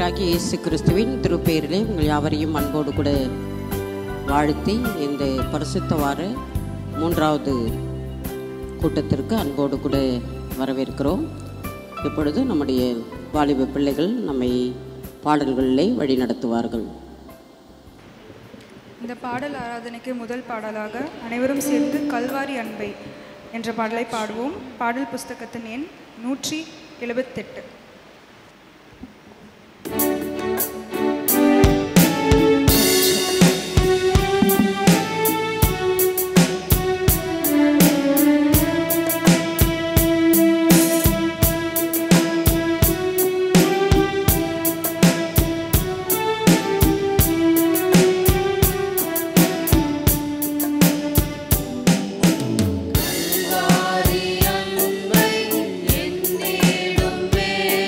ஆண்டவராகிய இயேசு கிறிஸ்துவின் திருப்பெயரிலே உங்கள் யாவரையும் அன்போடு கூட வாழ்த்தி இந்த பரிசுத்த வார மூன்றாவது கூட்டத்திற்கு அன்போடு கூட வரவேற்கிறோம் இப்பொழுது நம்முடைய வாலிப பிள்ளைகள் நம்மை பாடல்களிலே வழி நடத்துவார்கள் இந்த பாடல் ஆராதனைக்கு முதல் பாடலாக அனைவரும் சேர்ந்து கல்வாரி அன்பை என்ற பாடலை பாடுவோம் பாடல் புஸ்தகத்தின் எண் நூற்றி எழுபத்தெட்டு அன்பை என்னிடும் வேளையில்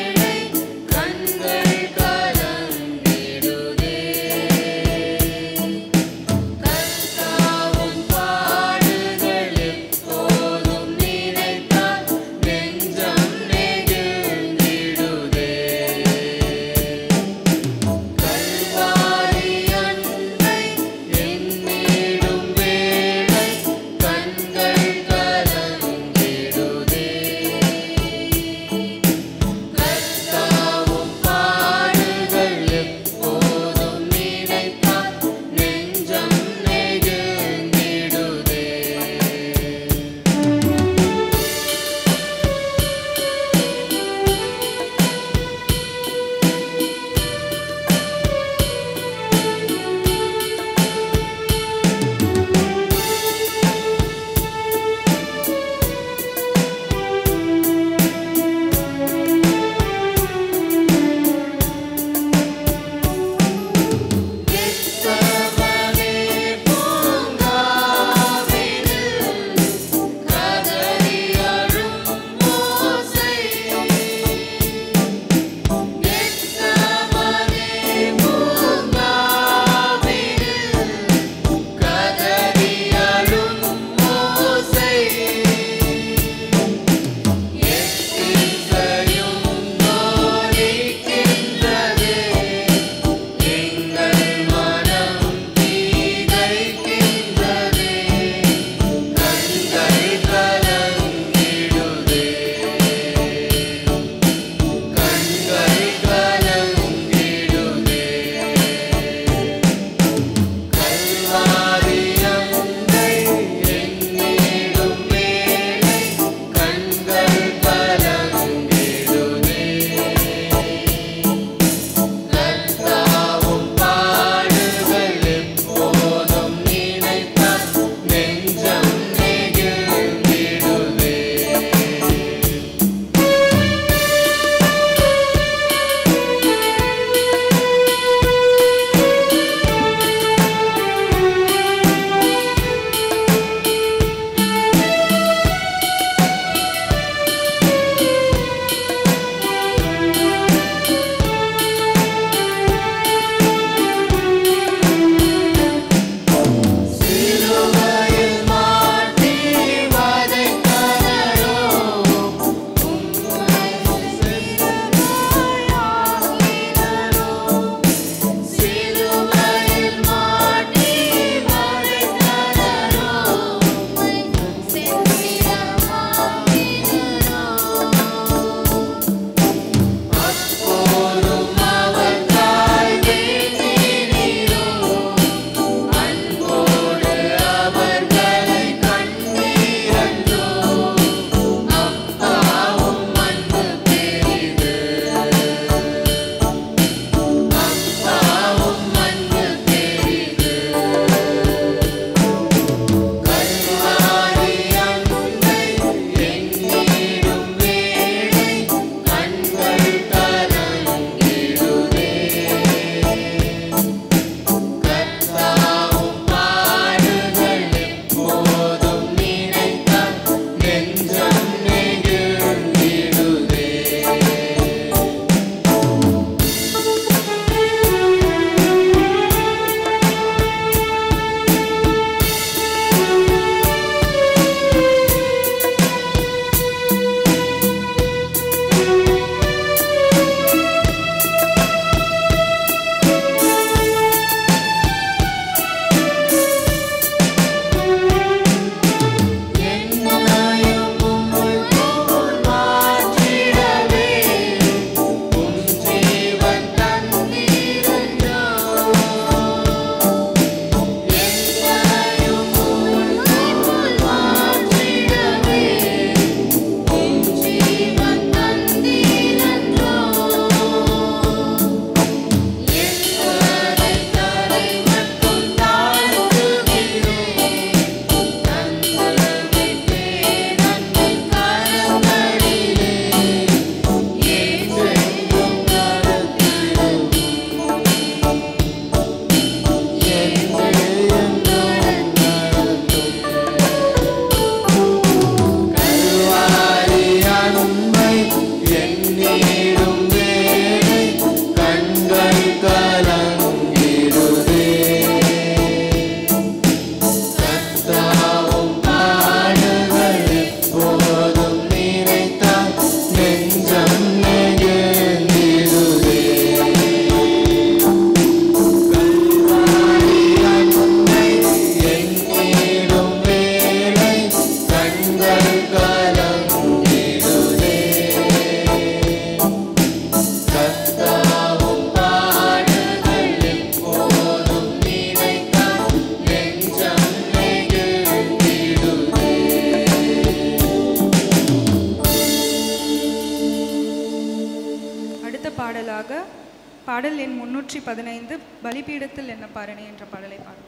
அடுத்த பாடலாக பாடல் எண் முன்னூற்றி பதினைந்து பலிபீடத்தில் என்ன பாரணை என்ற பாடலை பாடுவோம்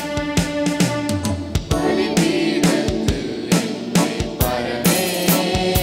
பரமே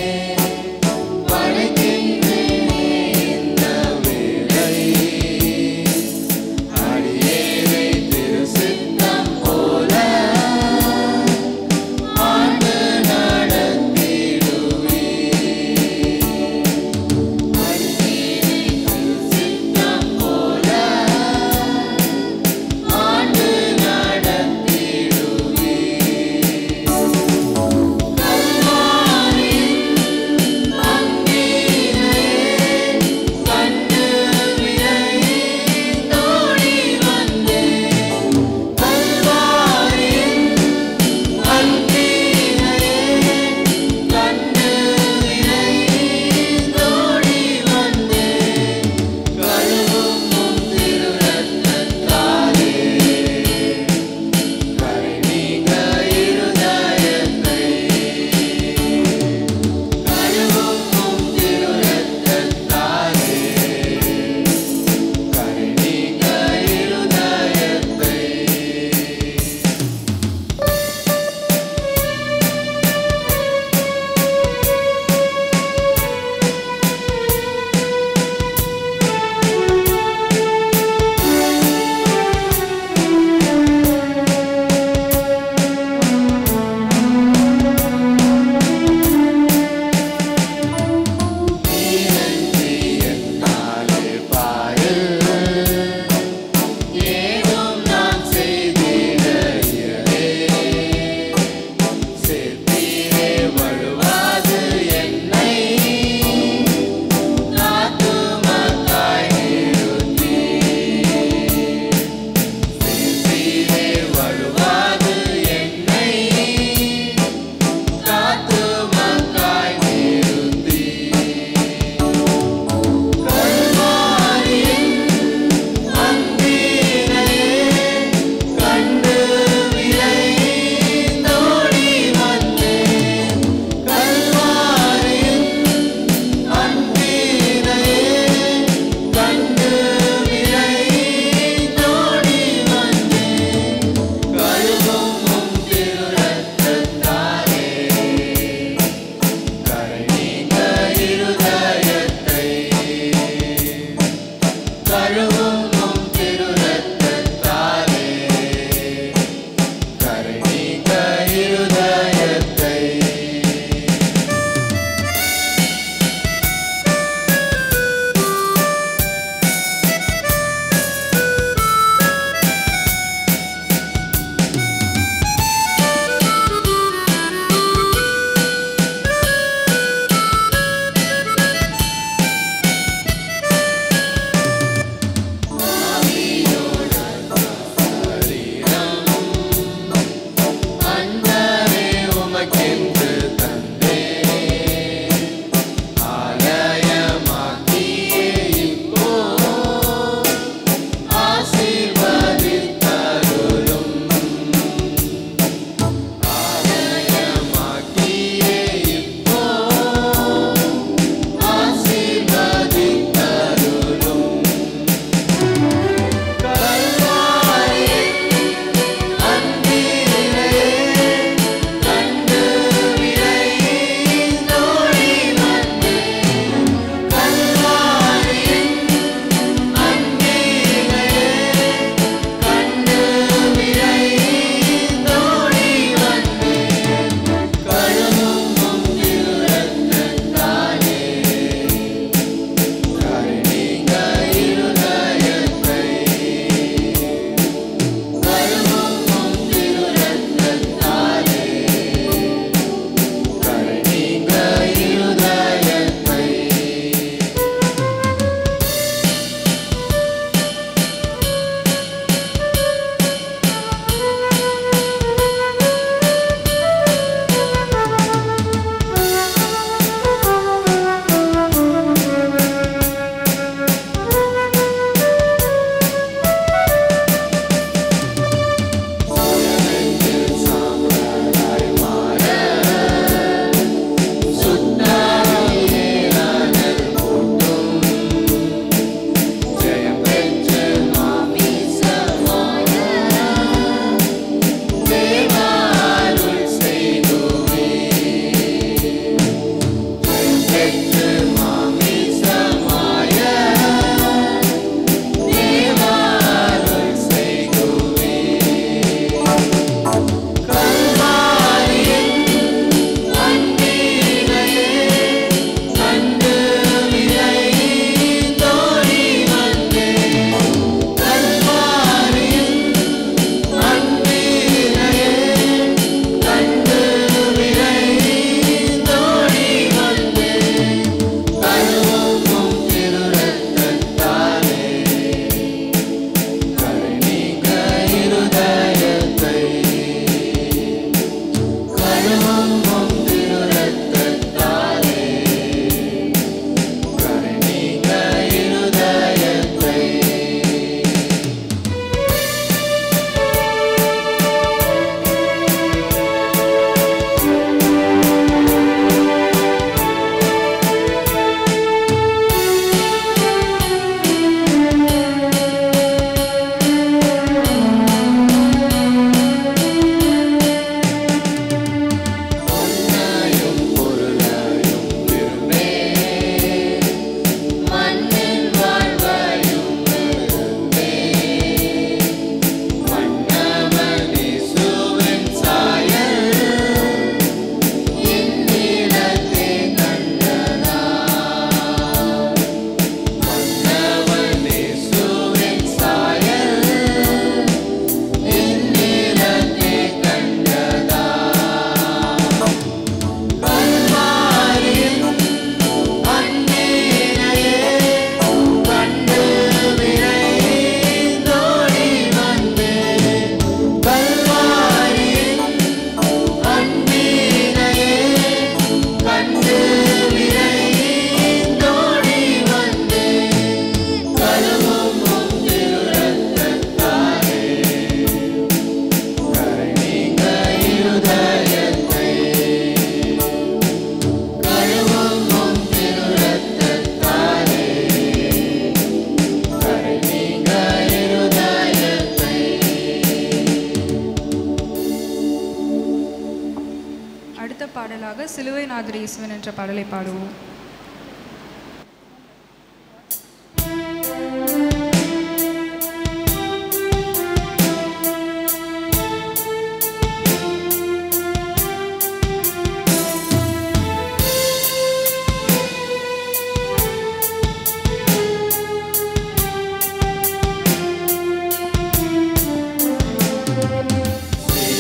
பாடலாக சிலுவை நாதர் இயேசுவன் என்ற பாடலை பாடுவோம்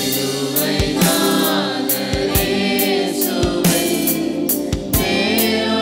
தேவ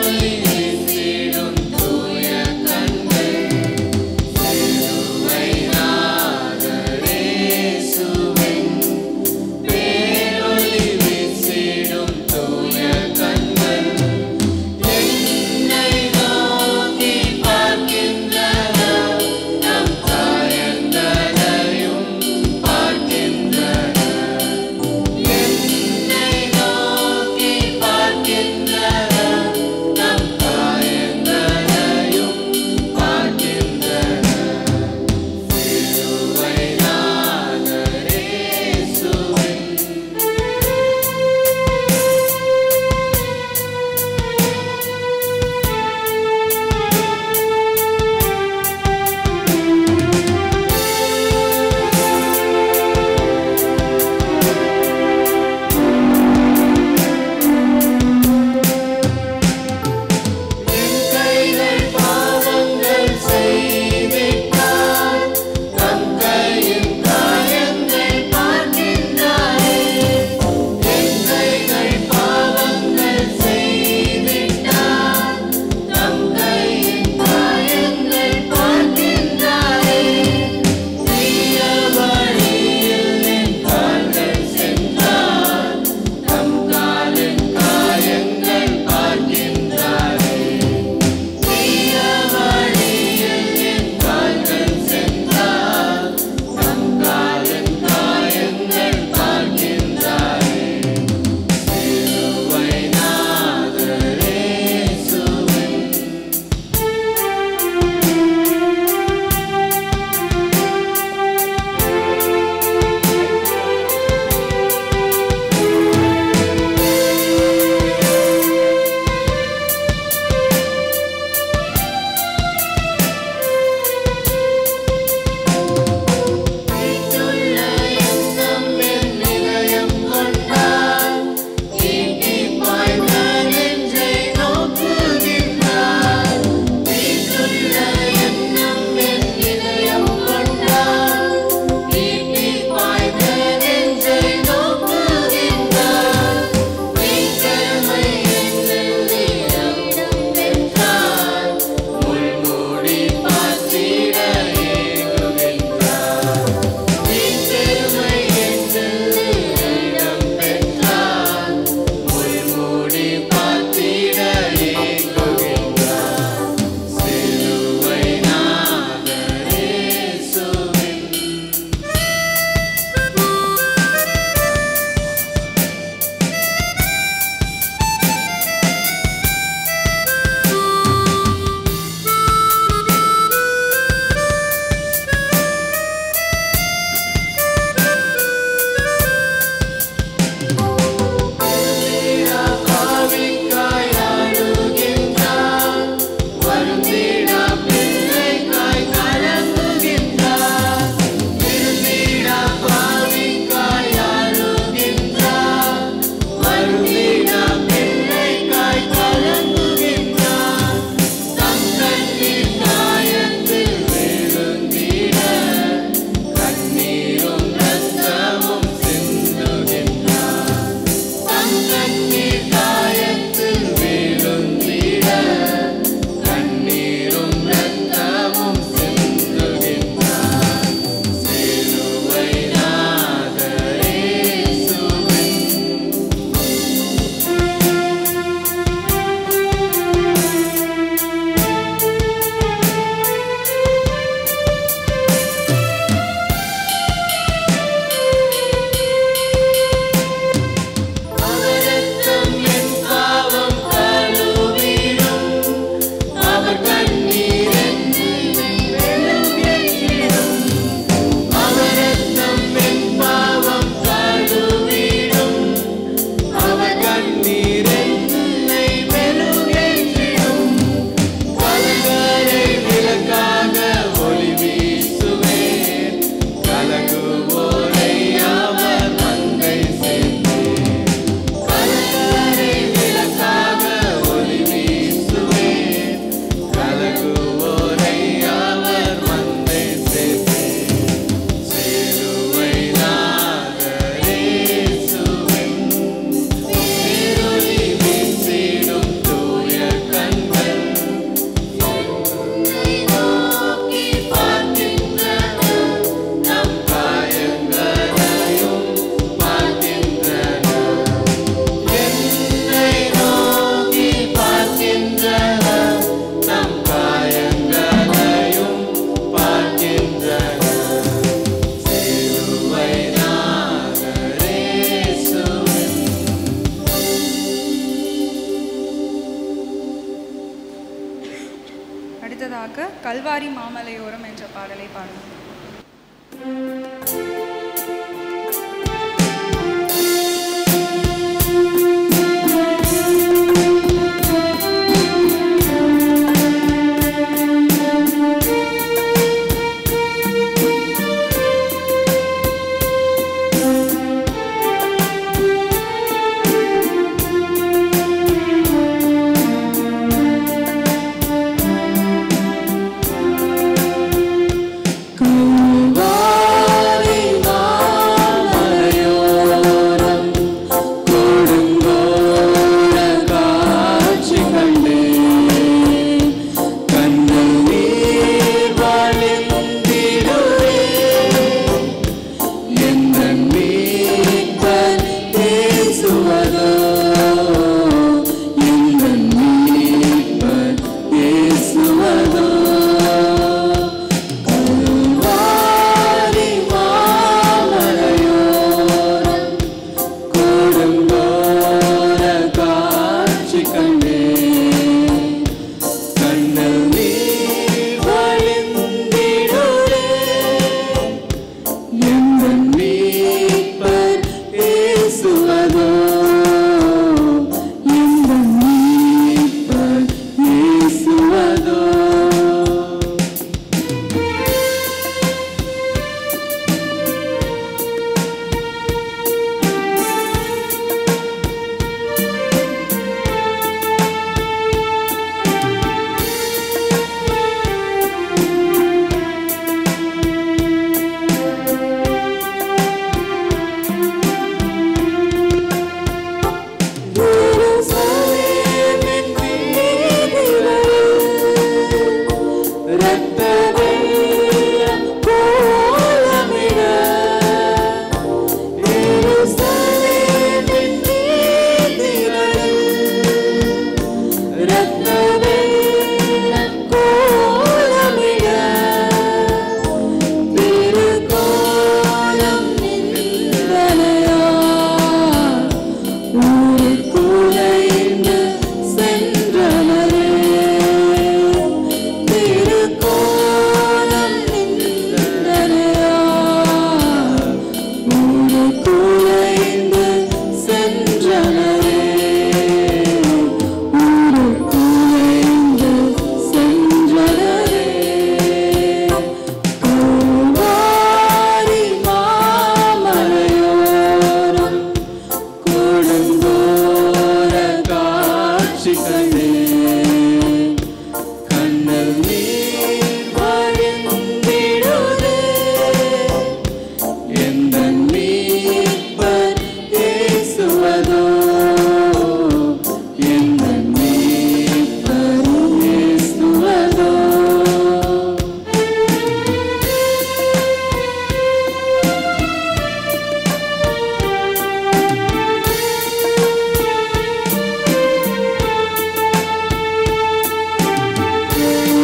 கல்வாரி மாமலையோரம் என்ற பாடலை பாடுவோம்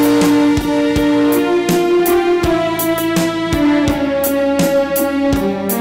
Thank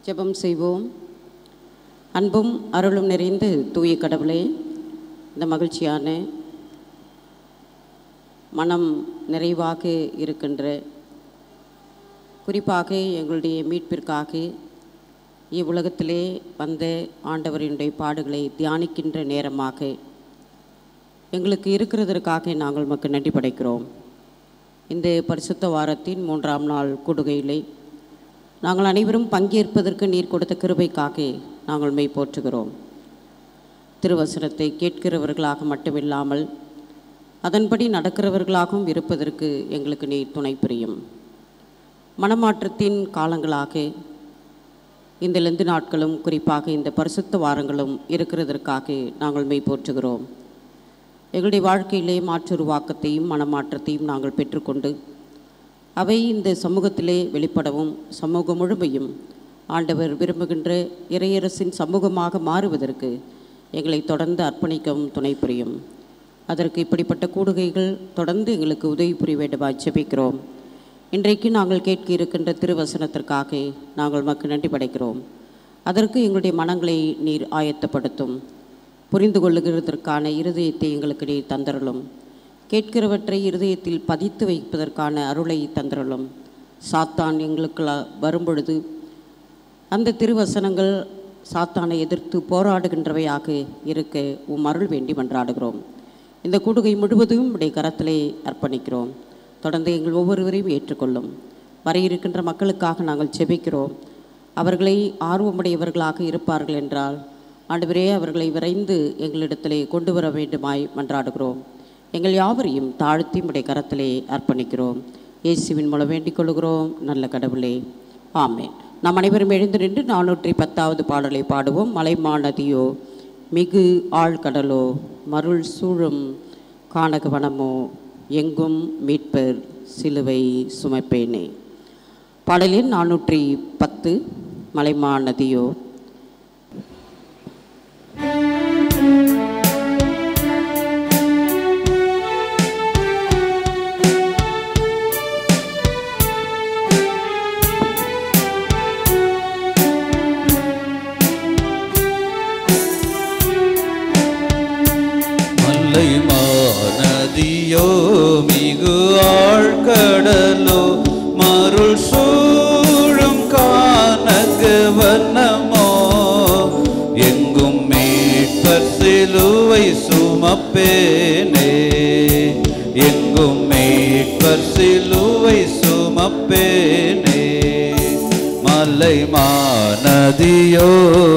ஜெபம் செய்வோம் அன்பும் அருளும் நிறைந்த தூய கடவுளே இந்த மகிழ்ச்சியான மனம் நிறைவாக இருக்கின்ற குறிப்பாக எங்களுடைய மீட்பிற்காக இவ்வுலகத்திலே வந்த ஆண்டவரினுடைய பாடுகளை தியானிக்கின்ற நேரமாக எங்களுக்கு இருக்கிறதற்காக நாங்கள் மக்கள் நன்றி படைக்கிறோம் இந்த பரிசுத்த வாரத்தின் மூன்றாம் நாள் கூடுகையிலே நாங்கள் அனைவரும் பங்கேற்பதற்கு நீர் கொடுத்த கிருபைக்காக நாங்கள் மெய் போற்றுகிறோம் திருவசனத்தை கேட்கிறவர்களாக மட்டுமில்லாமல் அதன்படி நடக்கிறவர்களாகவும் இருப்பதற்கு எங்களுக்கு நீர் துணை புரியும் மனமாற்றத்தின் காலங்களாக இந்த லெந்து நாட்களும் குறிப்பாக இந்த பரிசுத்த வாரங்களும் இருக்கிறதற்காக நாங்கள் மெய் போற்றுகிறோம் எங்களுடைய வாழ்க்கையிலே மாற்றுருவாக்கத்தையும் மனமாற்றத்தையும் நாங்கள் பெற்றுக்கொண்டு அவை இந்த சமூகத்திலே வெளிப்படவும் சமூகம் முழுமையும் ஆண்டவர் விரும்புகின்ற இறையரசின் சமூகமாக மாறுவதற்கு எங்களை தொடர்ந்து அர்ப்பணிக்கவும் துணை புரியும் அதற்கு இப்படிப்பட்ட கூடுகைகள் தொடர்ந்து எங்களுக்கு உதவி புரிய வேண்டுமாய் ஜெபிக்கிறோம் இன்றைக்கு நாங்கள் கேட்க இருக்கின்ற திருவசனத்திற்காக நாங்கள் மக்கள் நன்றி படைக்கிறோம் அதற்கு எங்களுடைய மனங்களை நீர் ஆயத்தப்படுத்தும் புரிந்து கொள்ளுகிறதற்கான இருதயத்தை எங்களுக்கு நீர் தந்தரலும் கேட்கிறவற்றை இருதயத்தில் பதித்து வைப்பதற்கான அருளை தந்தரலும் சாத்தான் எங்களுக்கு வரும்பொழுது அந்த திருவசனங்கள் சாத்தானை எதிர்த்து போராடுகின்றவையாக இருக்க உம் அருள் வேண்டி மன்றாடுகிறோம் இந்த கூடுகை முழுவதும் உடைய கரத்திலே அர்ப்பணிக்கிறோம் தொடர்ந்து எங்கள் ஒவ்வொருவரையும் ஏற்றுக்கொள்ளும் வர இருக்கின்ற மக்களுக்காக நாங்கள் ஜெபிக்கிறோம் அவர்களை ஆர்வமுடையவர்களாக இருப்பார்கள் என்றால் ஆண்டவரே அவர்களை விரைந்து எங்களிடத்திலே கொண்டு வர வேண்டுமாய் மன்றாடுகிறோம் எங்கள் யாவரையும் தாழ்த்தி உடைய கரத்திலே அர்ப்பணிக்கிறோம் இயேசுவின் மூலம் வேண்டிக் கொள்கிறோம் நல்ல கடவுளே ஆமென் நாம் அனைவரும் எழுந்து நின்று நானூற்றி பத்தாவது பாடலை பாடுவோம் மலைமாநதியோ மிகு ஆழ்கடலோ மருள் சூழும் கானகவனமோ எங்கும் மீட்பர் சிலுவை சுமைப்பேனே பாடலின் நானூற்றி பத்து மலைமாநதியோ மல்லை மாநதியோ மிகு ஆழ்கடலோ மருள் சூழும் கானக வண்ணமோ எங்கும் மீட்பர் சிலுவை சுமப்பேனே எங்கும் மீட்பர் சிலுவை சுமப்பேனே மலை மாநதியோ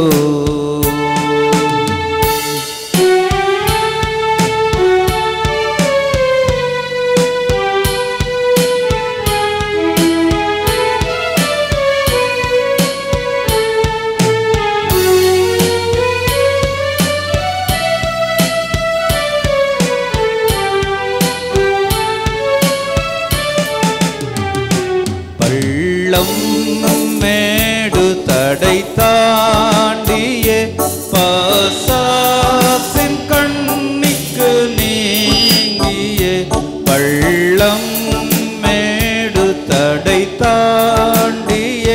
பள்ளம் மேடு தடை தாண்டியே பாசாசின் கண்ணிக்கு நீங்கியே பள்ளம் மேடு தடை தாண்டியே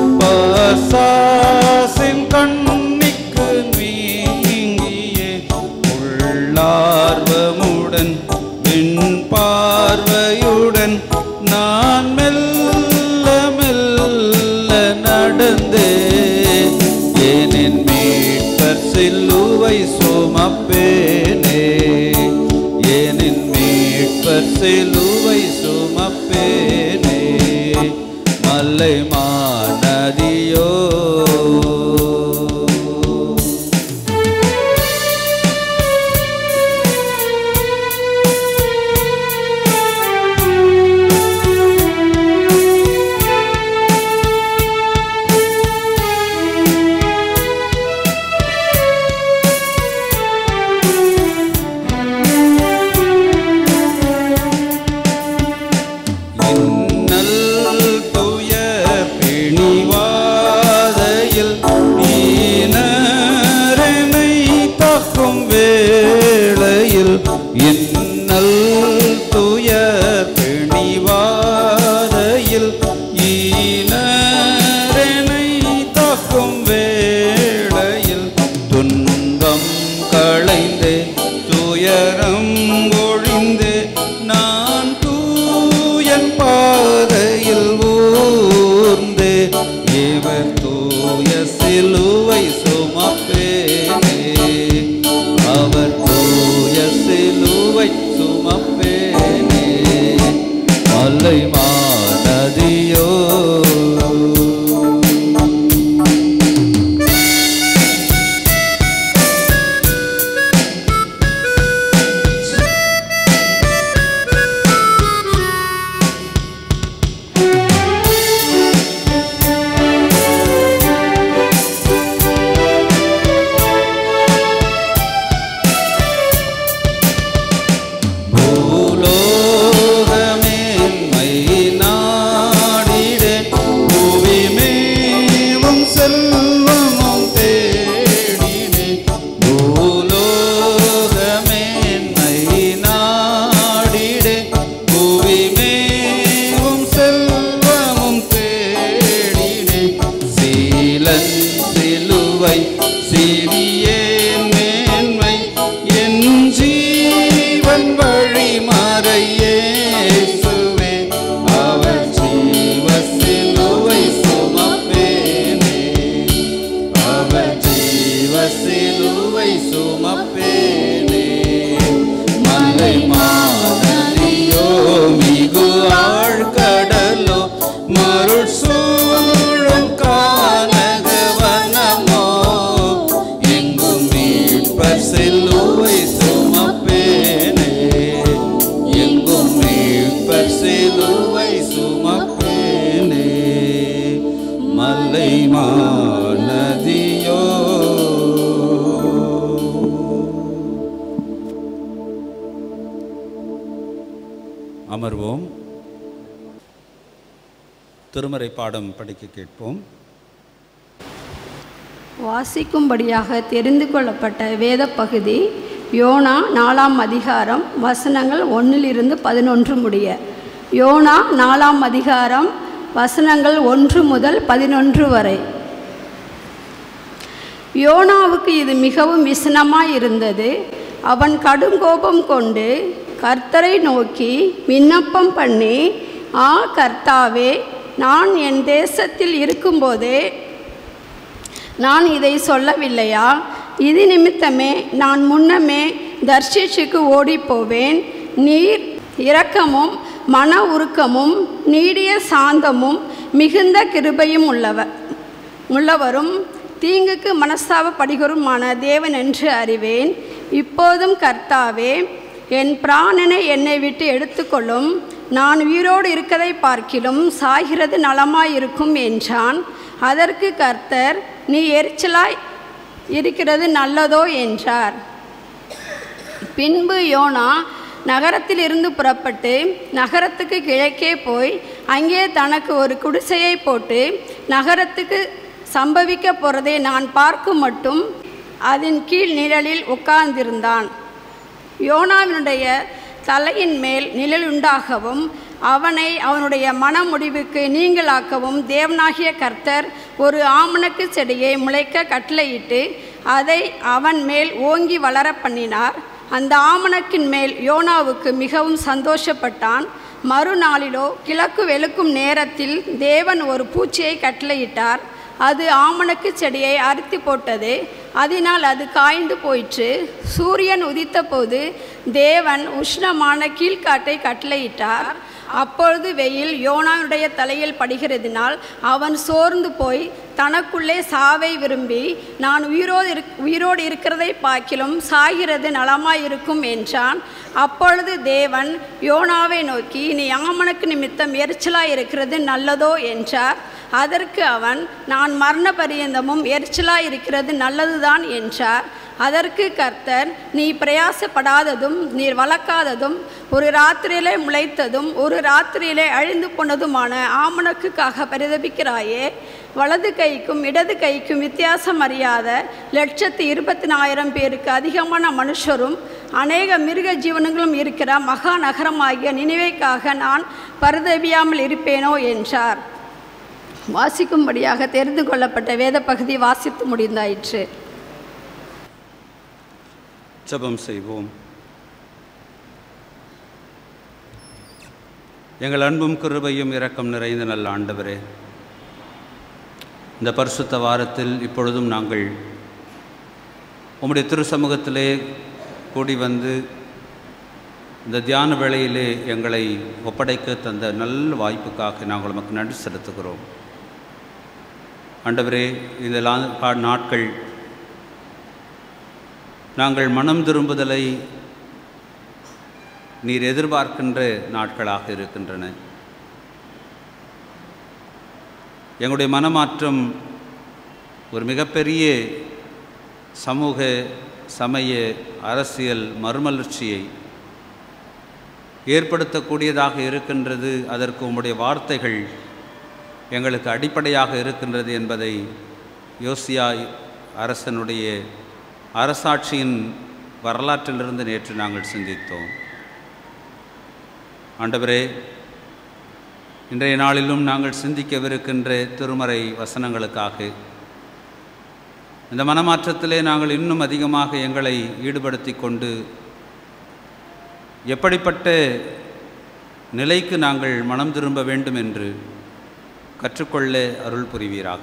பாசாசின் கண்ணிக்கு நீங்கியே உள்ளார்வமுடன் விண் பார்வையுடன் நான் மெல்ல மெல்ல நடந்தே ஏனின் மீட்பர் சிலுவை சுமப்பேனே ஏனின் மீட்பர் சிலுவை சுமப்பேனே மல்லை மாநதியோ இன்னல் துய பிணிவாதையில் ஈனரனை தாக்கும் வேளையில் இன்னல் துய பிணிவாதையில் ஈனரனை தாக்கும் மருள் சூழும் கானகவனமோ எங்கும் மீட்பர் சிலுவை சுமப்பேனே எங்கும் மீட்பர் சிலுவை சுமப்பேனே மலை மாநதியோ அமர்வோம் திருமறை பாடம் படிக்க கேட்போம் வாசிக்கும்படியாக தெரிந்து கொள்ளப்பட்ட வேத பகுதி யோனா நாலாம் அதிகாரம் வசனங்கள் ஒன்றிலிருந்து பதினொன்று முடிய யோனா நாலாம் அதிகாரம் வசனங்கள் ஒன்று முதல் பதினொன்று வரை யோனாவுக்கு இது மிகவும் விசனமாய் இருந்தது அவன் கடுங்கோபம் கொண்டு கர்த்தரை நோக்கி விண்ணப்பம் பண்ணி ஆ கர்த்தாவே நான் என் தேசத்தில் இருக்கும்போதே நான் இதை சொல்லவில்லையா இது நிமித்தமே நான் முன்னமே தர்ஷிஷுக்கு ஓடிப்போவேன் நீர் இரக்கமும் மன உருக்கமும் நீடிய சாந்தமும் மிகுந்த கிருபையும் உள்ளவர் உள்ளவரும் தீங்குக்கு மனஸ்தாபப்படுகிறதுமான தேவன் என்று அறிவேன் இப்போதும் கர்த்தாவே என் பிராணனை என்னை விட்டு எடுத்துக்கொள்ளும் நான் உயிரோடு இருக்கதை பார்க்கிலும் சாகிறது நலமாயிருக்கும் என்றான் அதற்கு கர்த்தர் நீ எரிச்சலாய் இருக்கிறது நல்லதோ என்றார் பின்பு யோனா நகரத்திலிருந்து புறப்பட்டு நகரத்துக்கு கிழக்கே போய் அங்கே தனக்கு ஒரு குடிசையை போட்டு நகரத்துக்கு சம்பவிக்க போகிறதை நான் பார்க்கும் மட்டும் அதன் கீழ் நிழலில் உட்கார்ந்திருந்தான் யோனாவினுடைய தலையின் மேல் நிழல் உண்டாகவும் அவனை அவனுடைய மனமுடிவுக்கு நீங்களாக்கவும் தேவனாகிய கர்த்தர் ஒரு ஆமணக்கு செடியை முளைக்க கட்டளையிட்டு அதை அவன் மேல் ஓங்கி வளர பண்ணினார் அந்த ஆமணக்கின் மேல் யோனாவுக்கு மிகவும் சந்தோஷப்பட்டான் மறுநாளிலோ கிழக்கு வெளுக்கும் நேரத்தில் தேவன் ஒரு பூச்சியை கட்டளையிட்டார் அது ஆமணக்கு செடியை அறுத்தி போட்டது அதனால் அது காய்ந்து போயிற்று சூரியன் உதித்தபோது தேவன் உஷ்ணமான கீழ்காட்டை கட்டளையிட்டார் அப்பொழுது வெயில் யோனாவுடைய தலையில் படுகிறதினால் அவன் சோர்ந்து போய் தனக்குள்ளே சாவை விரும்பி நான் உயிரோடு இருக் உயிரோடு இருக்கிறதை பார்க்கிலும் சாகிறது நலமாயிருக்கும் என்றான் அப்பொழுது தேவன் யோனாவை நோக்கி நீ ஆமனுக்கு நிமித்தம் எரிச்சலாய் இருக்கிறது நல்லதோ என்றார் அதற்கு அவன் நான் மரண பரியந்தமும் எரிச்சலாய் இருக்கிறது நல்லதுதான் என்றார் அதற்கு கர்த்தர் நீ பிரயாசப்படாததும் நீர் வளர்க்காததும் ஒரு ராத்திரியிலே முளைத்ததும் ஒரு ராத்திரியிலே அழிந்து போனதுமான ஆமணக்குக்காக பரிதபிக்கிறாயே வலது கைக்கும் இடது கைக்கும் வித்தியாசம் அறியாத லட்சத்து இருபத்தி நாயிரம் பேருக்கு அதிகமான மனுஷரும் அநேக மிருக ஜீவனங்களும் இருக்கிற மகா நகரமாகிய நினைவைக்காக நான் பரிதபியாமல் இருப்பேனோ என்றார் வாசிக்கும்படியாக தெரிந்து கொள்ளப்பட்ட வேத பகுதி வாசித்து முடிந்தாயிற்று ஜெபம் செய்வோம் எங்கள் அன்பும் கிருபையும் இரக்கம் நிறைந்த நல்ல ஆண்டவரே இந்த பரிசுத்த வாரத்தில் இப்பொழுதும் நாங்கள் உம்முடைய திரு சமூகத்திலே கூடி வந்து இந்த தியான வேளையிலே எங்களை ஒப்படைக்க தந்த நல்ல வாய்ப்புக்காக நாங்கள் உமக்கு நன்றி செலுத்துகிறோம் ஆண்டவரே இந்த லா- பா- நாட்கள் நாங்கள் மனம் திரும்புதலை நீர் எதிர்பார்க்கின்ற நாட்களாக இருக்கின்றன எங்களுடைய மனமாற்றம் ஒரு மிகப்பெரிய சமூக சமய அரசியல் மறுமலர்ச்சியை ஏற்படுத்தக்கூடியதாக இருக்கின்றது அதற்கு உம்முடைய வார்த்தைகள் எங்களுக்கு அடிப்படையாக இருக்கின்றது என்பதை யோசியா அரசனுடைய அரசாட்சியின் வரலாற்றிலிருந்து நேற்று நாங்கள் சிந்தித்தோம் ஆண்டவரே இன்றைய நாளிலும் நாங்கள் சிந்திக்கவிருக்கின்ற திருமறை வசனங்களுக்காக இந்த மனமாற்றத்திலே நாங்கள் இன்னும் அதிகமாக எங்களை ஈடுபடுத்தி கொண்டு எப்படிப்பட்ட நிலைக்கு நாங்கள் மனம் திரும்ப வேண்டும் என்று கற்றுக்கொள்ள அருள் புரிவீராக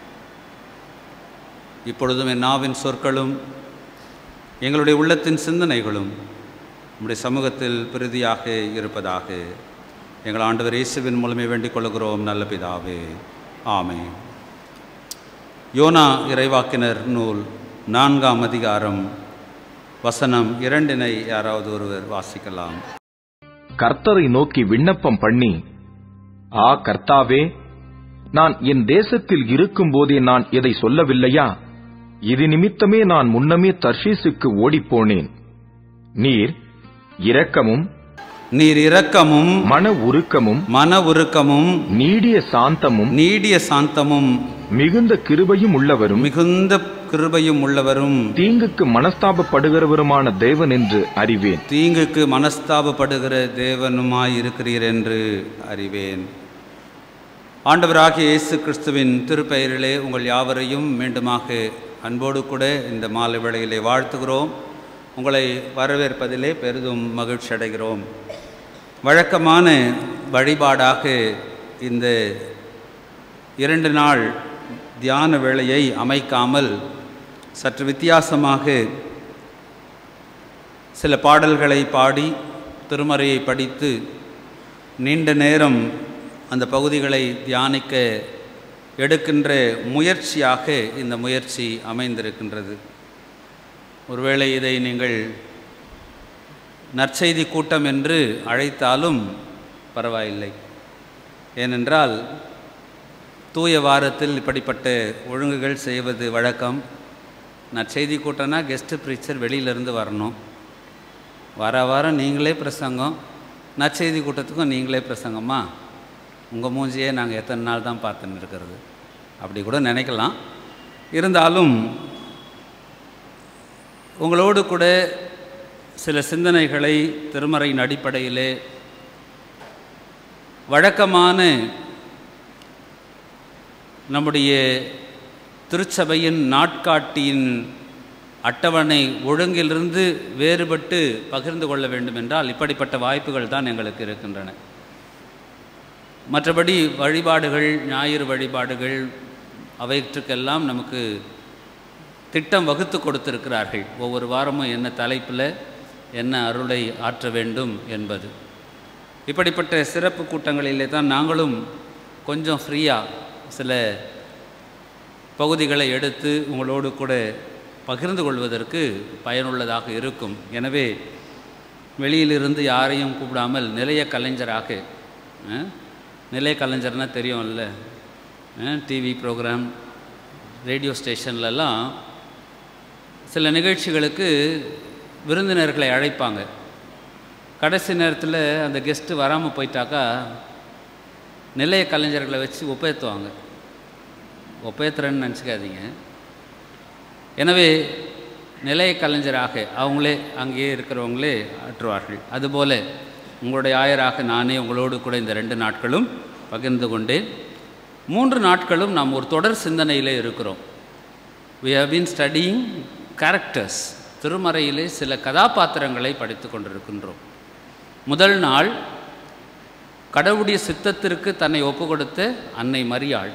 இப்பொழுதும் என் நாவின் சொற்களும் எங்களுடைய உள்ளத்தின் சிந்தனைகளும் நம்முடைய சமூகத்தில் பிரதியாக இருப்பதாக எங்கள் ஆண்டவர் இயேசுவின் மூலமே வேண்டிக் கொள்கிறோம் நல்ல பிதாவே ஆமே யோனா இறைவாக்கினர் நூல் நான்காம் அதிகாரம் வசனம் இரண்டினை யாராவது ஒருவர் வாசிக்கலாம் கர்த்தரை நோக்கி விண்ணப்பம் பண்ணி ஆ கர்த்தாவே நான் என் தேசத்தில் இருக்கும்போதே நான் இதை சொல்லவில்லையா இது நிமித்தமே நான் முன்னமே தர்ஷீசுக்கு ஓடிப்போனேன் நீர் இரக்கமும் நீர் இரக்கமும் மன உருக்கமும் மன உருக்கமும் நீடிய சாந்தமும் நீடிய சாந்தமும் மிகுந்த கிருபையும் உள்ளவரும் மிகுந்த கிருபையும் உள்ளவரும் தீங்குக்கு மனஸ்தாபப்படுகிறவருமான தேவன் என்று அறிவேன் தீங்குக்கு மனஸ்தாபப்படுகிற தேவனுமாய் இருக்கிறீர் என்று அறிவேன் ஆண்டவராகிய இயேசு கிறிஸ்துவின் திருப்பெயரிலே உங்கள் யாவரையும் மீண்டுமாக அன்போடு கூட இந்த மாலை வேளையிலே வாழ்த்துகிறோம் உங்களை வரவேற்பதிலே பெரிதும் மகிழ்ச்சி அடைகிறோம் வழக்கமான வழிபாடாக இந்த இரண்டு நாள் தியான வேளையை அமைக்காமல் சற்று வித்தியாசமாக சில பாடல்களை பாடி திருமறையை படித்து நீண்ட நேரம் அந்த பகுதிகளை தியானிக்க எடுக்கின்ற முயற்சியாக இந்த முயற்சி அமைந்திருக்கின்றது ஒருவேளை இதை நீங்கள் நற்செய்தி கூட்டம் என்று அழைத்தாலும் பரவாயில்லை ஏனென்றால் தூய வாரத்தில் இப்படிப்பட்ட ஒழுங்குகள் செய்வது வழக்கம் நற்செய்தி கூட்டம்னா கெஸ்ட்டு ப்ரீச்சர் வெளியிலேருந்து வரணும் வார வாரம் நீங்களே பிரசங்கம் நற்செய்தி கூட்டத்துக்கும் நீங்களே பிரசங்கம்மா உங்கள் மூஞ்சியே நாங்கள் எத்தனை நாள் தான் பார்த்துன்னு இருக்கிறது அப்படி கூட நினைக்கலாம் இருந்தாலும் உங்களோடு கூட சில சிந்தனைகளை திருமறையின் அடிப்படையிலே வழக்கமான நம்முடைய திருச்சபையின் நாட்காட்டியின் அட்டவணை ஒழுங்கிலிருந்து வேறுபட்டு பகிர்ந்து கொள்ள வேண்டும் என்றால் இப்படிப்பட்ட வாய்ப்புகள் தான் எங்களுக்கு இருக்கின்றன மற்றபடி வழிபாடுகள் ஞாயிறு வழிபாடுகள் அவற்றுக்கெல்லாம் நமக்கு திட்டம் வகுத்து கொடுத்திருக்கிறார்கள் ஒவ்வொரு வாரமும் என்ன தலைப்பில் என்ன அருளை ஆற்ற வேண்டும் என்பது இப்படிப்பட்ட சிறப்பு கூட்டங்களிலே தான் நாங்களும் கொஞ்சம் ஃப்ரீயாக சில பகுதிகளை எடுத்து உங்களோடு கூட பகிர்ந்து கொள்வதற்கு பயனுள்ளதாக இருக்கும் எனவே வெளியிலிருந்து யாரையும் கூப்பிடாமல் நிலைய கலைஞராக அஹ், நிலைய கலைஞர்னால் தெரியும்ல டிவி ப்ரோக்ராம் ரேடியோ ஸ்டேஷன்லலாம் சில நிகழ்ச்சிகளுக்கு விருந்தினர்களை அழைப்பாங்க கடைசி நேரத்தில் அந்த கெஸ்ட்டு வராமல் போயிட்டாக்கா நிலைய கலைஞர்களை வச்சு ஒப்பேற்றுவாங்க ஒப்பேத்துறேன்னு நினச்சிக்காதீங்க எனவே நிலைய கலைஞராக அவங்களே அங்கேயே இருக்கிறவங்களே ஆற்றுவார்கள் அதுபோல் உங்களுடைய ஆயராக நானே உங்களோடு கூட இந்த ரெண்டு நாட்களும் பகிர்ந்து கொண்டேன் மூன்று நாட்களும் நாம் ஒரு தொடர் சிந்தனையிலே இருக்கிறோம் we have been studying characters திருமறையிலே சில கதாபாத்திரங்களை படித்து கொண்டிருக்கின்றோம் முதல் நாள் கடவுளுடைய சித்தத்திற்கு தன்னை ஒப்பு கொடுத்த அன்னை மரியாள்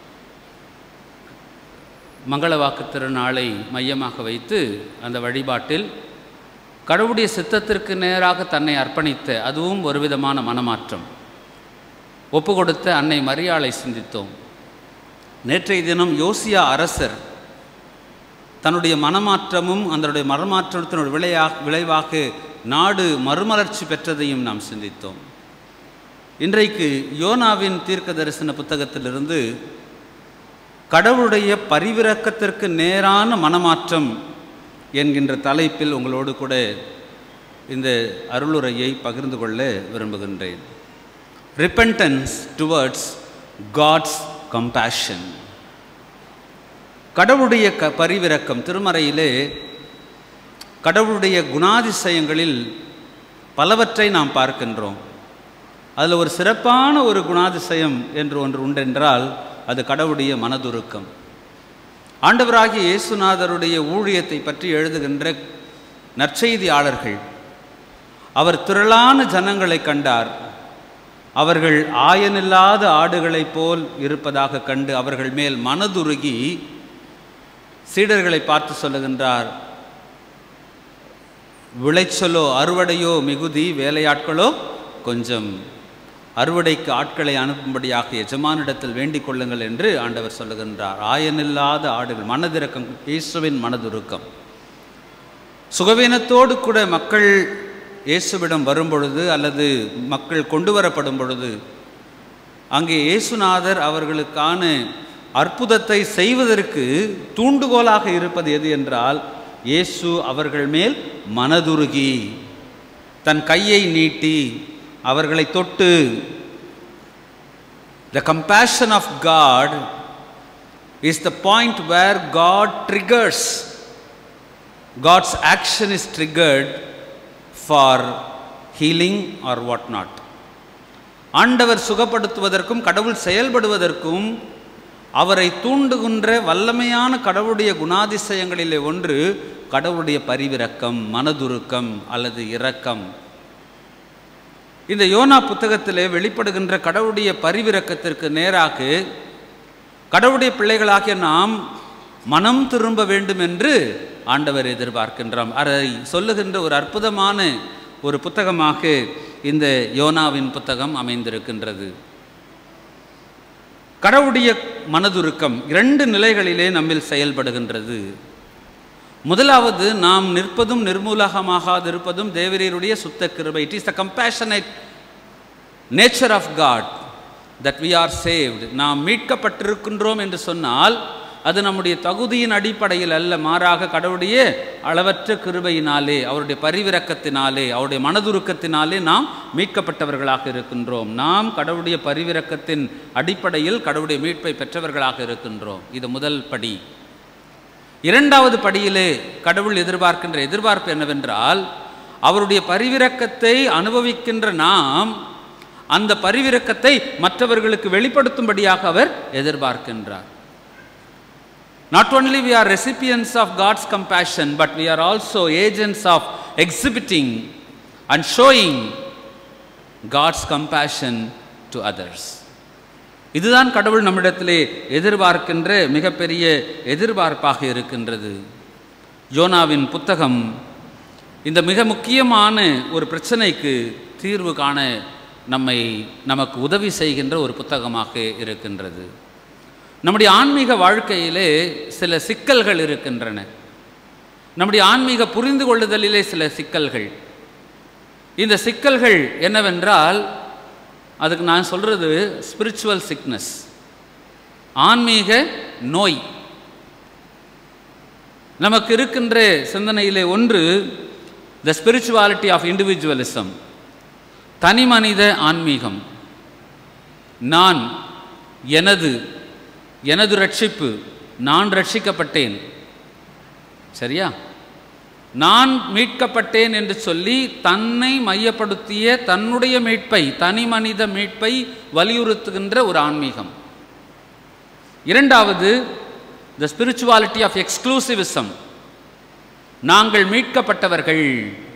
மங்களவாக்கு திருநாளை மையமாக வைத்து அந்த வழிபாட்டில் கடவுளுடைய சித்தத்திற்கு நேராக தன்னை அர்ப்பணித்த அதுவும் ஒரு விதமான மனமாற்றம் ஒப்பு கொடுத்த அன்னை மரியாளை சிந்தித்தோம் நேற்றைய தினம் யோசியா அரசர் தன்னுடைய மனமாற்றமும் அதனுடைய மனமாற்றத்தினுடைய விளையா விளைவாக நாடு மறுமலர்ச்சி பெற்றதையும் நாம் சிந்தித்தோம் இன்றைக்கு யோனாவின் தீர்க்க தரிசன புத்தகத்திலிருந்து கடவுளுடைய பரிவிரக்கத்திற்கு நேரான மனமாற்றம் என்கின்ற தலைப்பில் உங்களோடு கூட இந்த அருளுரையை பகிர்ந்து கொள்ள விரும்புகின்றேன் ரிப்பன்டன்ஸ் டுவர்ட்ஸ் காட்ஸ் கம்பேஷன் கடவுளுடைய க பரிவிரக்கம் திருமறையிலே கடவுளுடைய குணாதிசயங்களில் பலவற்றை நாம் பார்க்கின்றோம் அதில் ஒரு சிறப்பான ஒரு குணாதிசயம் என்று ஒன்று உண்டென்றால் அது கடவுளுடைய மனதுருக்கம் ஆண்டவராகிய இயேசுநாதருடைய ஊழியத்தை பற்றி எழுதுகின்ற நற்செய்தியாளர்கள் அவர் திரளான ஜனங்களை கண்டார் அவர்கள் ஆயனில்லாத ஆடுகளைப் போல் இருப்பதாக கண்டு அவர்கள் மேல் மனதுருகி சீடர்களை பார்த்து சொல்லுகின்றார் விளைச்சலோ அறுவடையோ மிகுதி வேலையாட்களோ கொஞ்சம் அறுவடைக்கு ஆட்களை அனுப்பும்படியாக எஜமானிடத்தில் வேண்டிக் கொள்ளுங்கள் என்று ஆண்டவர் சொல்லுகின்றார் ஆயனில்லாத ஆடுகள் மனதிறக்கம் இயேசுவின் மனதுருக்கம் சுகவீனத்தோடு கூட மக்கள் இயேசுவிடம் வரும்பொழுது அல்லது மக்கள் கொண்டு வரப்படும் பொழுது அங்கே இயேசுநாதர் அவர்களுக்கான அற்புதத்தை செய்வதற்கு தூண்டுகோலாக இருப்பது எது என்றால் இயேசு அவர்கள் மேல் மனதுருகி தன் கையை நீட்டி அவர்களை தொட்டு the compassion of God is the point where God triggers God's action is triggered for healing or what not ஆண்டவர் சுகப்படுத்துவதற்கும் கடவுள் செயல்படுவதற்கும் அவரை தூண்டுகின்ற வல்லமையான கடவுளுடைய குணாதிசயங்களிலே ஒன்று கடவுளுடைய பரிவிரக்கம் மனதுருக்கம் அல்லது இரக்கம் இந்த யோனா புத்தகத்திலே வெளிப்படுகின்ற கடவுளுடைய பரிவிரக்கத்திற்கு நேராக கடவுளுடைய பிள்ளைகளாகிய நாம் மனம் திரும்ப வேண்டும் என்று ஆண்டவர் எதிர்பார்க்கின்றோம் அதை சொல்லுகின்ற ஒரு அற்புதமான ஒரு புத்தகமாக இந்த யோனாவின் புத்தகம் அமைந்திருக்கின்றது கடவுளுடைய மனதுருக்கம் இரண்டு நிலைகளிலே நம்மில் செயல்படுகின்றது முதலாவது நாம் நிற்பதும் நிர்மூலகமாகாதிருப்பதும் தேவரீருடைய சுத்த கிருபை it is the compassionate nature of God that we are saved நாம் மீட்கப்பட்டிருக்கின்றோம் என்று சொன்னால் அது நம்முடைய தகுதியின் அடிப்படையில் அல்ல மாறாக கடவுளுடைய அளவற்ற கிருபையினாலே அவருடைய பரிவிரக்கத்தினாலே அவருடைய மனதுருக்கத்தினாலே நாம் மீட்கப்பட்டவர்களாக இருக்கின்றோம் நாம் கடவுளுடைய பரிவிரக்கத்தின் அடிப்படையில் கடவுளுடைய மீட்பை பெற்றவர்களாக இருக்கின்றோம் இது முதல் படி இரண்டாவது படியிலே கடவுள் எதிர்பார்க்கின்ற எதிர்பார்ப்பு என்னவென்றால் அவருடைய பரிவிரக்கத்தை அனுபவிக்கின்ற நாம் அந்த பரிவிரக்கத்தை மற்றவர்களுக்கு வெளிப்படுத்தும்படியாக அவர் எதிர்பார்க்கின்றார் not only we are recipients of God's compassion, but we are also agents of exhibiting and showing God's compassion to others. இதுதான் கடவுள் நம்மிடத்திலே எதிர்பார்க்கின்ற மிகப்பெரிய எதிர்பார்ப்பாக இருக்கின்றது யோனாவின் புத்தகம் இந்த மிக முக்கியமான ஒரு பிரச்சனைக்கு தீர்வு காண நம்மை நமக்கு உதவி செய்கின்ற ஒரு புத்தகமாக இருக்கின்றது நம்முடைய ஆன்மீக வாழ்க்கையிலே சில சிக்கல்கள் இருக்கின்றன நம்முடைய ஆன்மீக புரிந்து கொள்ளுதலிலே சில சிக்கல்கள் இந்த சிக்கல்கள் என்னவென்றால் அதுக்கு நான் சொல்கிறது ஸ்பிரிச்சுவல் சிக்னஸ் ஆன்மீக நோய் நமக்கு இருக்கின்ற சிந்தனையிலே ஒன்று த ஸ்பிரிச்சுவாலிட்டி ஆஃப் இண்டிவிஜுவலிசம் தனி மனித ஆன்மீகம் நான் எனது எனது ரட்சிப்பு நான் ரட்சிக்கப்பட்டேன் சரியா நான் மீட்கப்பட்டேன் என்று சொல்லி தன்னை மையப்படுத்திய தன்னுடைய மீட்பை தனி மனித மீட்பை வலியுறுத்துகின்ற ஒரு ஆன்மீகம் இரண்டாவது த ஸ்பிரிச்சுவாலிட்டி ஆஃப் எக்ஸ்க்ளூசிவிசம் நாங்கள் மீட்கப்பட்டவர்கள்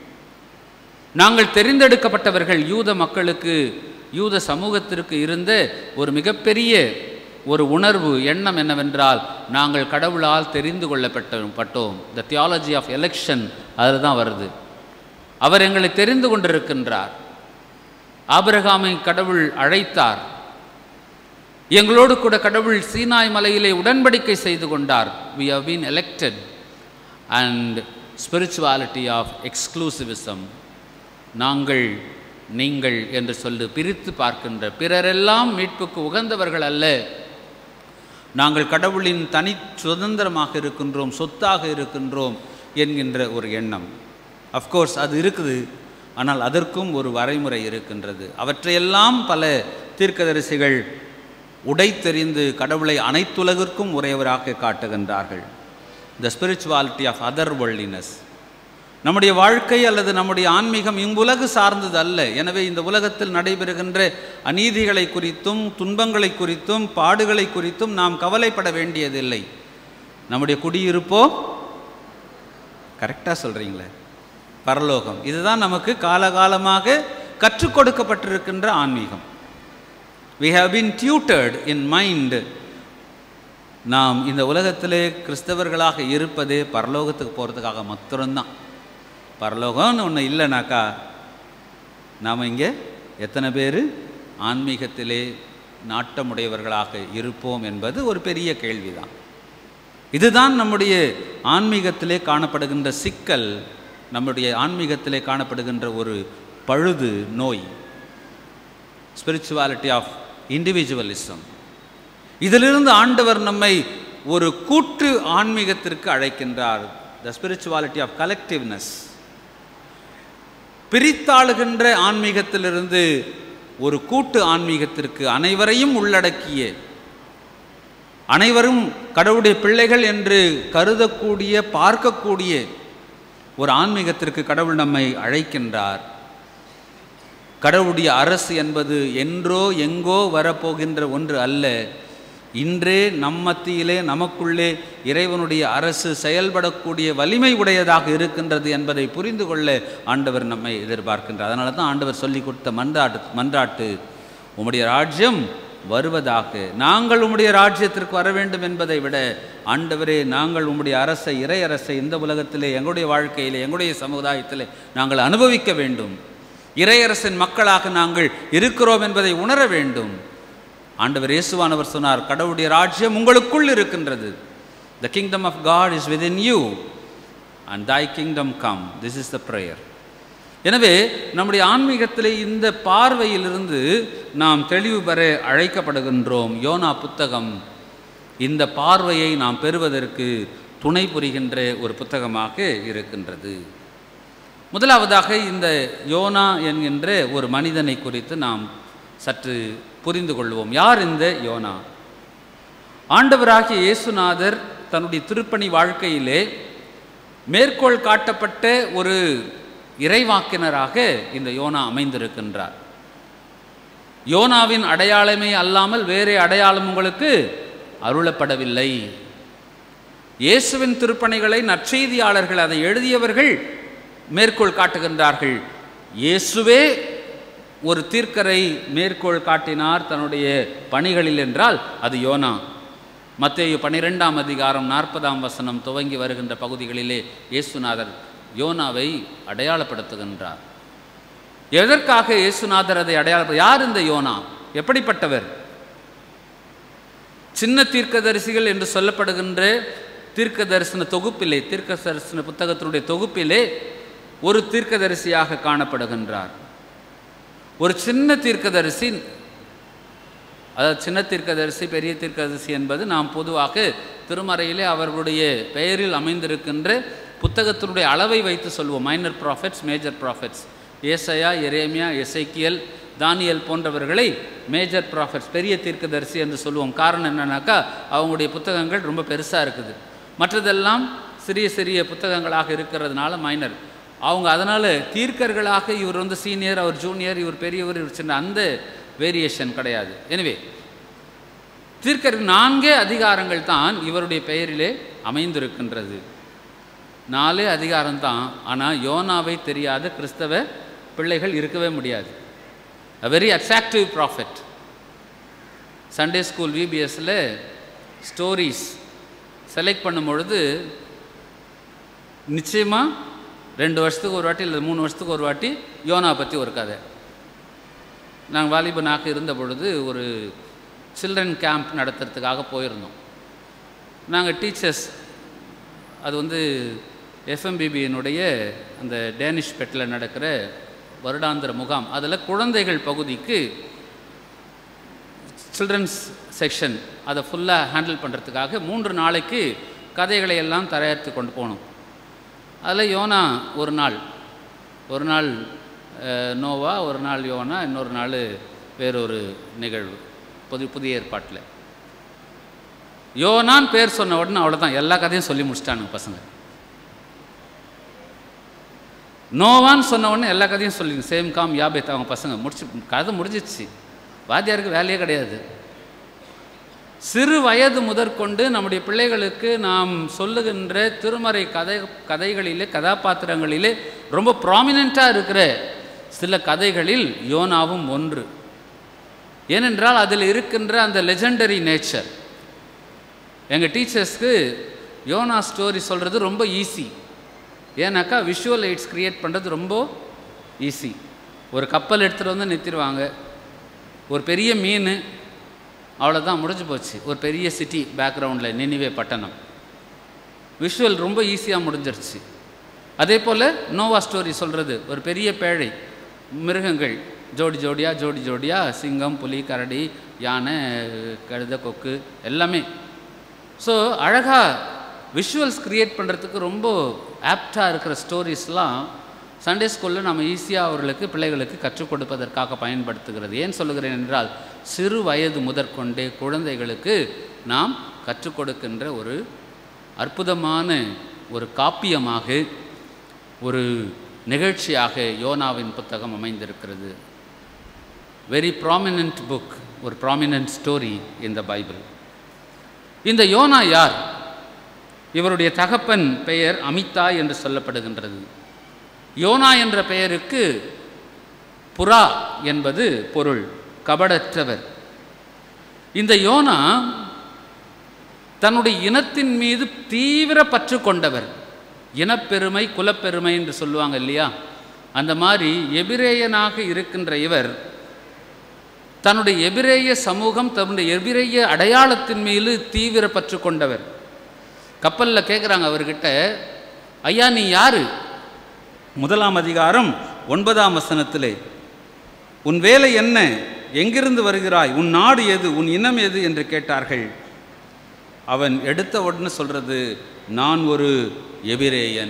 நாங்கள் தெரிந்தெடுக்கப்பட்டவர்கள் யூத மக்களுக்கு யூத சமூகத்திற்கு இருந்த ஒரு மிகப்பெரிய ஒரு உணர்வு எண்ணம் என்னவென்றால் நாங்கள் கடவுளால் தெரிந்து கொள்ளப்பட்ட பட்டோம் த தியாலஜி ஆஃப் எலெக்ஷன் அதில் தான் வருது அவர் எங்களை தெரிந்து கொண்டிருக்கின்றார் ஆபிரகாமை கடவுள் அழைத்தார் எங்களோடு கூட கடவுள் சீனாய் மலையிலே உடன்படிக்கை செய்து கொண்டார் we have been elected and spirituality of exclusivism நாங்கள் நீங்கள் என்று சொல்லி பிரித்து பார்க்கின்ற பிறரெல்லாம் மீட்புக்கு உகந்தவர்கள் அல்ல நாங்கள் கடவுளின் தனி சுதந்திரமாக இருக்கின்றோம் சொத்தாக இருக்கின்றோம் என்கின்ற ஒரு எண்ணம் அஃப்கோர்ஸ் அது இருக்குது ஆனால் அதற்கும் ஒரு வரைமுறை இருக்கின்றது அவற்றையெல்லாம் பல தீர்க்கதரிசிகள் உடைத்தெறிந்து கடவுளை அனைத்துலகிற்கும் உடையவராக காட்டுகின்றார்கள் the spirituality of other worldliness நம்முடைய வாழ்க்கை அல்லது நம்முடைய ஆன்மீகம் இவ்வுலகு சார்ந்தது அல்ல எனவே இந்த உலகத்தில் நடைபெறுகின்ற அநீதிகளை குறித்தும் துன்பங்களை குறித்தும் பாடுகளை குறித்தும் நாம் கவலைப்பட வேண்டியதில்லை நம்முடைய குடியிருப்போ கரெக்டாக சொல்கிறீங்களே பரலோகம் இதுதான் நமக்கு காலகாலமாக கற்றுக் கொடுக்கப்பட்டிருக்கின்ற ஆன்மீகம் we have been tutored in mind நாம் இந்த உலகத்திலே கிறிஸ்தவர்களாக இருப்பதே பரலோகத்துக்கு போகிறதுக்காக மாத்திரம்தான் பரலோகம்னு ஒன்று இல்லைனாக்கா நாம் இங்கே எத்தனை பேர் ஆன்மீகத்திலே நாட்டமுடையவர்களாக இருப்போம் என்பது ஒரு பெரிய கேள்விதான் இதுதான் நம்முடைய ஆன்மீகத்திலே காணப்படுகின்ற சிக்கல் நம்முடைய ஆன்மீகத்திலே காணப்படுகின்ற ஒரு பழுது நோய் ஸ்பிரிச்சுவாலிட்டி ஆஃப் இண்டிவிஜுவலிசம் இதிலிருந்து ஆண்டவர் நம்மை ஒரு கூட்டு ஆன்மீகத்திற்கு அழைக்கின்றார் த ஸ்பிரிச்சுவாலிட்டி ஆஃப் கலெக்டிவ்னஸ் பிரித்தாளுகின்ற ஆன்மீகத்திலிருந்து ஒரு கூட்டு ஆன்மீகத்திற்கு அனைவரையும் உள்ளடக்கிய அனைவரும் கடவுளுடைய பிள்ளைகள் என்று கருதக்கூடிய பார்க்கக்கூடிய ஒரு ஆன்மீகத்திற்கு கடவுள் நம்மை அழைக்கின்றார் கடவுளுடைய அரசு என்பது என்றோ எங்கோ வரப்போகின்ற ஒன்று அல்ல இன்றே நம் மத்தியிலே நமக்குள்ளே இறைவனுடைய அரசு செயல்படக்கூடிய வலிமை உடையதாக இருக்கின்றது என்பதை புரிந்து கொள்ள ஆண்டவர் நம்மை எதிர்பார்க்கின்றார் அதனால தான் ஆண்டவர் சொல்லி கொடுத்த மன்றாட்டு மன்றாட்டு உம்முடைய ராஜ்யம் வருவதாக நாங்கள் உம்முடைய ராஜ்யத்திற்கு வர வேண்டும் என்பதை விட ஆண்டவரே நாங்கள் உம்முடைய அரசை இறை அரசை இந்த உலகத்திலே எங்களுடைய வாழ்க்கையிலே எங்களுடைய சமுதாயத்திலே நாங்கள் அனுபவிக்க வேண்டும் இறையரசின் மக்களாக நாங்கள் இருக்கிறோம் என்பதை உணர வேண்டும் ஆண்டவர் இயேசுவானவர் சொன்னார் கடவுளுடைய ராஜ்யம் உங்களுக்குள் இருக்கின்றது the kingdom of God is within you and thy kingdom come this is the prayer எனவே நம்முடைய ஆன்மீகத்திலே இந்த பார்வையிலிருந்து நாம் தெளிவு பெற அழைக்கப்படுகின்றோம் யோனா புத்தகம் இந்த பார்வையை நாம் பெறுவதற்கு துணை புரிகின்ற ஒரு புத்தகமாக இருக்கின்றது முதலாவதாக இந்த யோனா என்கின்ற ஒரு மனிதனை குறித்து நாம் சற்று புரிந்து கொள்வோம் யார் இந்த யோனா ஆண்டவராகிய இயேசுநாதர் தன்னுடைய திருப்பணி வாழ்க்கையிலே மேற்கோள் காட்டப்பட்ட ஒரு இறைவாக்கினராக இந்த யோனா அமைந்திருக்கின்றார் யோனாவின் அடையாளமே அல்லாமல் வேறே அடையாளம் உங்களுக்கு அருளப்படவில்லை இயேசுவின் திருப்பணிகளை நற்செய்தியாளர்கள் அதை எழுதியவர்கள் மேற்கோள் காட்டுகின்றார்கள் இயேசுவே ஒரு தீர்க்கரை மேற்கோள் காட்டினார் தன்னுடைய பணிகளில் என்றால் அது யோனா மத்தேயு பனிரெண்டாம் அதிகாரம் நாற்பதாம் வசனம் துவங்கி வருகின்ற பகுதிகளிலே இயேசுநாதர் யோனாவை அடையாளப்படுத்துகின்றார் எதற்காக இயேசுநாதர் அதை அடையாளப்பட யார் இந்த யோனா எப்படிப்பட்டவர் சின்ன தீர்க்கதரிசிகள் என்று சொல்லப்படுகின்ற தீர்க்க தரிசன தொகுப்பிலே தீர்க்க தரிசன புத்தகத்தினுடைய தொகுப்பிலே ஒரு தீர்க்கதரிசியாக காணப்படுகின்றார் ஒரு சின்ன தீர்க்கதரிசி அதாவது சின்ன தீர்க்கதரிசி பெரிய தீர்க்கதரிசி என்பது நாம் பொதுவாக திருமறையிலே அவர்களுடைய பெயரில் அமைந்திருக்கின்ற புத்தகத்தினுடைய அளவை வைத்து சொல்வோம் minor prophets major prophets Isaiah Jeremiah Ezekiel Daniel போன்றவர்களை மேஜர் ப்ராஃபிட்ஸ் பெரிய தீர்க்கதரிசி என்று சொல்லுவோம் காரணம் என்னன்னாக்கா அவங்களுடைய புத்தகங்கள் ரொம்ப பெருசாக இருக்குது மற்றதெல்லாம் சிறிய சிறிய புத்தகங்களாக இருக்கிறதுனால மைனர் அவங்க அதனால் தீர்க்கர்களாக இவர் வந்து சீனியர் அவர் ஜூனியர் இவர் பெரியவர் இவர் சின்ன அந்த வேரியேஷன் கிடையாது எனவே தீர்க்கர் நான்கே அதிகாரங்கள் தான் இவருடைய பெயரிலே அமைந்திருக்கின்றது நாலே அதிகாரம்தான் ஆனால் யோனாவை தெரியாத கிறிஸ்தவ பிள்ளைகள் இருக்கவே முடியாது a very attractive prophet Sunday school விபிஎஸ்ல ஸ்டோரிஸ் செலக்ட் பண்ணும் பொழுது நிச்சயமாக ரெண்டு வருஷத்துக்கு ஒரு வாட்டி இல்லை மூணு வருஷத்துக்கு ஒரு வாட்டி யோனா பற்றி ஒரு கதை நாங்கள் வாலிபனாக இருந்த பொழுது ஒரு சில்ட்ரன் கேம்ப் நடத்துறதுக்காக போயிருந்தோம் நாங்கள் டீச்சர்ஸ் அது வந்து எஃப்எம்பிபியினுடைய அந்த டேனிஷ் பெட்டில் நடக்கிற வருடாந்திர முகாம் அதில் குழந்தைகள் பகுதிக்கு சில்ட்ரன்ஸ் செக்ஷன் அதை ஃபுல்லாக ஹேண்டில் பண்ணுறதுக்காக மூன்று நாளைக்கு கதைகளை எல்லாம் தயாரித்து கொண்டு போனோம் அதில் யோனா ஒரு நாள் ஒரு நாள் அஹ், நோவா ஒரு நாள் யோனா இன்னொரு நாள் வேறொரு நிகழ்வு புது புதிய ஏற்பாட்டில் யோனான் பேர் சொன்ன உடனே அவ்வளோதான் எல்லா கதையும் சொல்லி முடிச்சிட்டானுங்க பசங்க நோவான்னு சொன்ன உடனே எல்லா கதையும் சொல்லி சேம் காம் யாபேத் அவங்க பசங்க முடிச்சு கதை முடிஞ்சிச்சு வாத்தியாருக்கு வேலையே கிடையாது சிறு வயது முதற்கொண்டு நம்முடைய பிள்ளைகளுக்கு நாம் சொல்லுகின்ற திருமறை கதை கதைகளிலே கதாபாத்திரங்களிலே ரொம்ப ப்ராமினெண்ட்டாக இருக்கிற சில கதைகளில் யோனாவும் ஒன்று ஏனென்றால் அதில் இருக்கின்ற அந்த லெஜெண்டரி நேச்சர் எங்கள் டீச்சர்ஸ்க்கு யோனா ஸ்டோரி சொல்கிறது ரொம்ப ஈஸி ஏன்னாக்கா விஷுவல் எய்ட்ஸ் க்ரியேட் பண்ணுறது ரொம்ப ஈஸி ஒரு கப்பல் எடுத்துகிட்டு வந்து நிறுத்திடுவாங்க ஒரு பெரிய மீன் அவ்வளோதான் முடிஞ்சு போச்சு ஒரு பெரிய சிட்டி பேக்ரவுண்டில் நினிவே பட்டணம் விஷுவல் ரொம்ப ஈஸியாக முடிஞ்சிருச்சு அதே போல் நோவா ஸ்டோரி சொல்கிறது ஒரு பெரிய பேழை மிருகங்கள் ஜோடி ஜோடியாக ஜோடி ஜோடியாக சிங்கம் புலி கரடி யானை கழுத கொக்கு எல்லாமே ஸோ அழகாக விஷுவல்ஸ் க்ரியேட் பண்ணுறதுக்கு ரொம்ப ஆப்டாக இருக்கிற ஸ்டோரிஸ்லாம் சண்டே ஸ்கூலில் நம்ம ஈஸியாக அவர்களுக்கு பிள்ளைகளுக்கு கற்றுக் கொடுப்பதற்காக பயன்படுத்துகிறது ஏன் சொல்லுகிறேன் என்றால் சிறு வயது முதற்கொண்டே குழந்தைகளுக்கு நாம் கற்றுக் கொடுக்கின்ற ஒரு அற்புதமான ஒரு காப்பியமாக ஒரு நிகழ்ச்சியாக யோனாவின் புத்தகம் அமைந்திருக்கிறது வெரி ப்ராமினன்ட் புக் ஒரு ப்ராமினன்ட் ஸ்டோரி இந்த பைபிள் இந்த யோனா யார் இவருடைய தகப்பன் பெயர் அமிதா என்று சொல்லப்படுகின்றது யோனா என்ற பெயருக்கு புறா என்பது பொருள் கபடற்றவர் இந்த யோனா தன்னுடைய இனத்தின் மீது தீவிர பற்று கொண்டவர் இனப்பெருமை குலப்பெருமை என்று சொல்லுவாங்க இல்லையா அந்த மாதிரி எபிரேயனாக இருக்கின்ற இவர் தன்னுடைய எபிரேய சமூகம் தன்னுடைய எபிரேய அடையாளத்தின் மீது தீவிர பற்று கொண்டவர் கப்பலில் கேட்குறாங்க அவர்கிட்ட ஐயா நீ யாரு முதலாம் அதிகாரம் ஒன்பதாம் வசனத்திலே உன் வேலை என்ன எங்கிருந்து வருகிறாய் உன் நாடு எது உன் இனம் எது என்று கேட்டார்கள் அவன் எடுத்த உடனே சொல்றது நான் ஒரு எபிரேயன்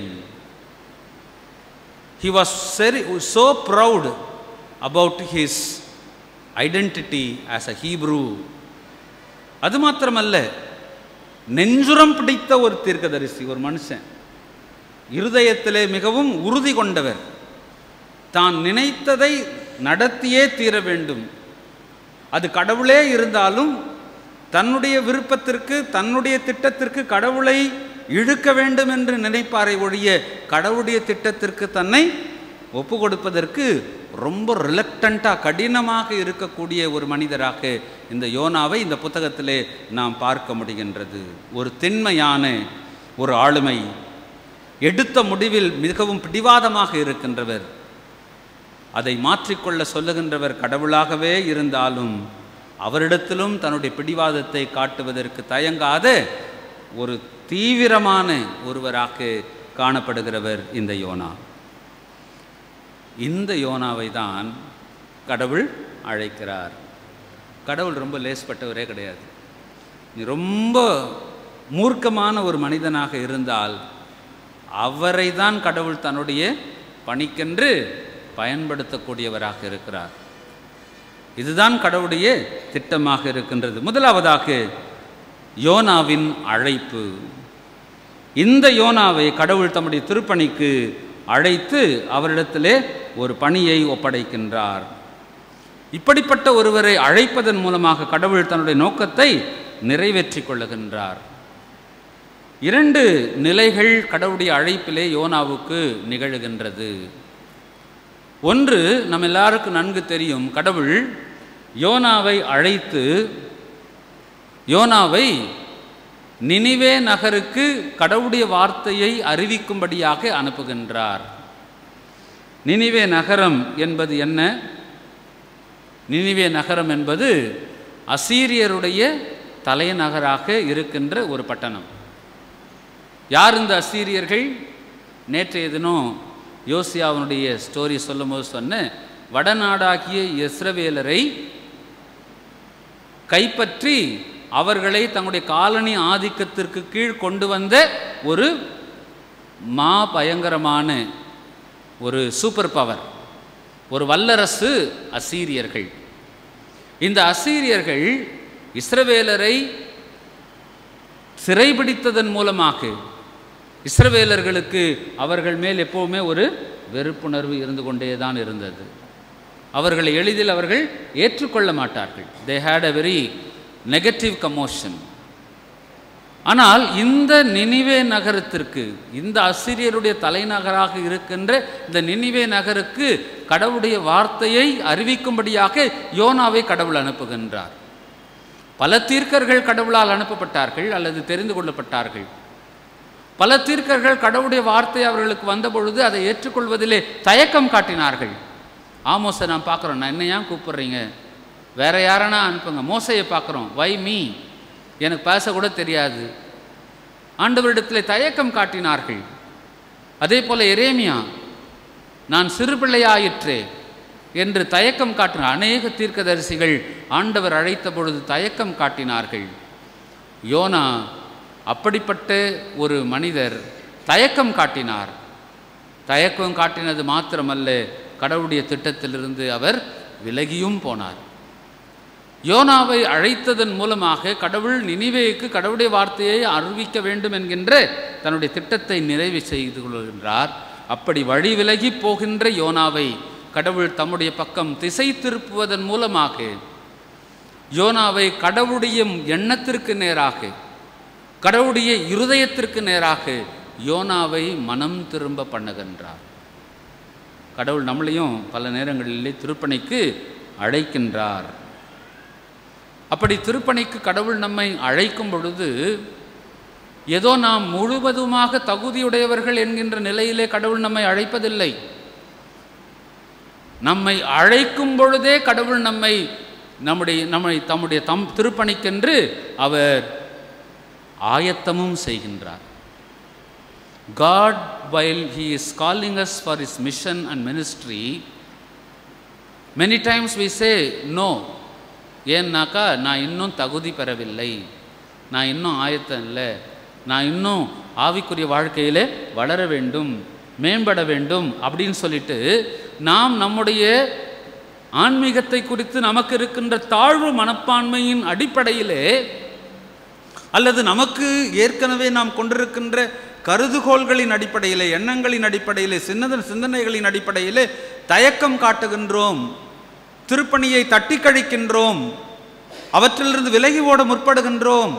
he was very, so proud about his identity as a Hebrew. அது மாத்திரமல்ல நெஞ்சுரம் பிடித்த ஒரு தீர்க்கதரிசி ஒரு மனுஷன் இருதயத்திலே மிகவும் உறுதி கொண்டவர் தான் நினைத்ததை நடத்தியே தீர வேண்டும் அது கடவுளே இருந்தாலும் தன்னுடைய விருப்பத்திற்கு தன்னுடைய திட்டத்திற்கு கடவுளை இழுக்க வேண்டும் என்று நினைப்பாரை ஒழிய கடவுளுடைய திட்டத்திற்கு தன்னை ஒப்பு கொடுப்பதற்கு ரொம்ப ரிலக்டண்ட்டாக கடினமாக இருக்கக்கூடிய ஒரு மனிதராக இந்த யோனாவை இந்த புத்தகத்திலே நாம் பார்க்க முடிகின்றது ஒரு திண்மையான ஒரு ஆளுமை எடுத்த முடிவில் மிகவும் பிடிவாதமாக இருக்கின்றவர் அதை மாற்றிக்கொள்ள சொல்லுகின்றவர் கடவுளாகவே இருந்தாலும் அவரிடத்திலும் தன்னுடைய பிடிவாதத்தை காட்டுவதற்கு தயங்காத ஒரு தீவிரமான ஒருவராக காணப்படுகிறவர் இந்த யோனா இந்த யோனாவை தான் கடவுள் அழைக்கிறார் கடவுள் ரொம்ப லேஸ்பட்டவரே கிடையாது நீ ரொம்ப மூர்க்கமான ஒரு மனிதனாக இருந்தால் அவரை தான் கடவுள் தன்னுடைய பணிக்கென்று பயன்படுத்தக்கூடியவராக இருக்கிறார் இதுதான் கடவுளுடைய திட்டமாக இருக்கின்றது முதலாவதாக யோனாவின் அழைப்பு இந்த யோனாவை கடவுள் தம்முடைய திருப்பணிக்கு அழைத்து அவரிடத்திலே ஒரு பணியை ஒப்படைக்கின்றார் இப்படிப்பட்ட ஒருவரை அழைப்பதன் மூலமாக கடவுள் தன்னுடைய நோக்கத்தை நிறைவேற்றி கொள்ளுகின்றார் இரண்டு நிலைகள் கடவுளுடைய அழைப்பிலே யோனாவுக்கு நிகழுகின்றது ஒன்று நம்ம எல்லாருக்கும் நன்கு தெரியும் கடவுள் யோனாவை அழைத்து யோனாவை நினிவே நகருக்கு கடவுளுடைய வார்த்தையை அறிவிக்கும்படியாக அனுப்புகின்றார் நினிவே நகரம் என்பது என்ன நினிவே நகரம் என்பது அசீரியருடைய தலைநகராக இருக்கின்ற ஒரு பட்டணம் யார் இந்த அசீரியர்கள் நேற்றைய தினம் யோசியாவினுடைய ஸ்டோரி சொல்லும்போது சொன்ன வடநாடாகிய இஸ்ரவேலரை கைப்பற்றி அவர்களை தங்களுடைய காலனி ஆதிக்கத்திற்கு கீழ் கொண்டு வந்த ஒரு மா பயங்கரமான ஒரு சூப்பர் பவர் ஒரு வல்லரசு அசீரியர்கள் இந்த அசீரியர்கள் இஸ்ரவேலரை சிறைபிடித்ததன் மூலமாக இஸ்ரவேலர்களுக்கு அவர்கள் மேல் எப்போவுமே ஒரு வெறுப்புணர்வு இருந்து கொண்டே தான் இருந்தது அவர்களை எளிதில் அவர்கள் ஏற்றுக்கொள்ள மாட்டார்கள் they had a very negative commotion ஆனால் இந்த நினிவே நகரத்திற்கு இந்த அசிரியருடைய தலைநகராக இருக்கின்ற இந்த நினிவே நகருக்கு கடவுளுடைய வார்த்தையை அறிவிக்கும்படியாக யோனாவை கடவுள் அனுப்புகின்றார் பல தீர்க்கர்கள் கடவுளால் அனுப்பப்பட்டார்கள் அல்லது தெரிந்து கொள்ளப்பட்டார்கள் பல தீர்க்கர்கள் கடவுளுடைய வார்த்தை அவர்களுக்கு வந்த பொழுது அதை ஏற்றுக்கொள்வதிலே தயக்கம் காட்டினார்கள் ஆமோஸை நான் பார்க்குறோம் நான் என்ன ஏன் கூப்பிட்றீங்க வேற யாரனா அனுப்புங்க மோசையை பார்க்குறோம் வை மீ எனக்கு பேசக்கூட தெரியாது ஆண்டவரிடத்தில் தயக்கம் காட்டினார்கள் அதே போல எரேமியா நான் சிறு பிள்ளையாயிற்றே என்று தயக்கம் காட்டினார் அநேக தீர்க்கதரிசிகள் ஆண்டவர் அழைத்த பொழுது தயக்கம் காட்டினார்கள் யோனா அப்படிப்பட்ட ஒரு மனிதர் தயக்கம் காட்டினார் தயக்கம் காட்டினது மாத்திரமல்ல கடவுளுடைய திட்டத்திலிருந்து அவர் விலகியும் போனார் யோனாவை அழைத்ததன் மூலமாக கடவுள் நினிவேக்கு கடவுளுடைய வார்த்தையை அறிவிக்க வேண்டும் என்கின்ற தன்னுடைய திட்டத்தை நிறைவு செய்து கொள்கின்றார் அப்படி வழி விலகி போகின்ற யோனாவை கடவுள் தம்முடைய பக்கம் திசை திருப்புவதன் மூலமாக யோனாவை கடவுளுடைய எண்ணத்திற்கு நேராக கடவுளுடைய இருதயத்திற்கு நேராக யோனாவை மனம் திரும்ப பண்ணுகின்றார் கடவுள் நம்மளையும் பல நேரங்களிலே திருப்பணிக்கு அழைக்கின்றார் அப்படி திருப்பணிக்கு கடவுள் நம்மை அழைக்கும் பொழுது ஏதோ நாம் முழுவதுமாக தகுதியுடையவர்கள் என்கின்ற நிலையிலே கடவுள் நம்மை அழைப்பதில்லை நம்மை அழைக்கும் பொழுதே கடவுள் நம்மை நம்முடைய நம்மை தம்முடைய தம் திருப்பணிக்கென்று அவர் ஆயத்தமும் செய்கின்றார் God, while He is calling us for His mission and ministry, many times we say, no. ஏன்னாக்கா நான் இன்னும் தகுதி பெறவில்லை நான் இன்னும் ஆயத்தம் இல்லை நான் இன்னும் ஆவிக்குரிய வாழ்க்கையிலே வளர வேண்டும் மேம்பட வேண்டும் அப்படின்னு சொல்லிட்டு நாம் நம்முடைய ஆன்மீகத்தை குறித்து நமக்கு இருக்கின்ற தாழ்வு மனப்பான்மையின் அடிப்படையிலே அல்லது நமக்கு ஏற்கனவே நாம் கொண்டிருக்கின்ற கருதுகோள்களின் அடிப்படையிலே எண்ணங்களின் அடிப்படையிலே சின்னத சிந்தனைகளின் அடிப்படையிலே தயக்கம் காட்டுகின்றோம் திருப்பணியை தட்டி கழிக்கின்றோம் அவற்றிலிருந்து விலகி ஓட முற்படுகின்றோம்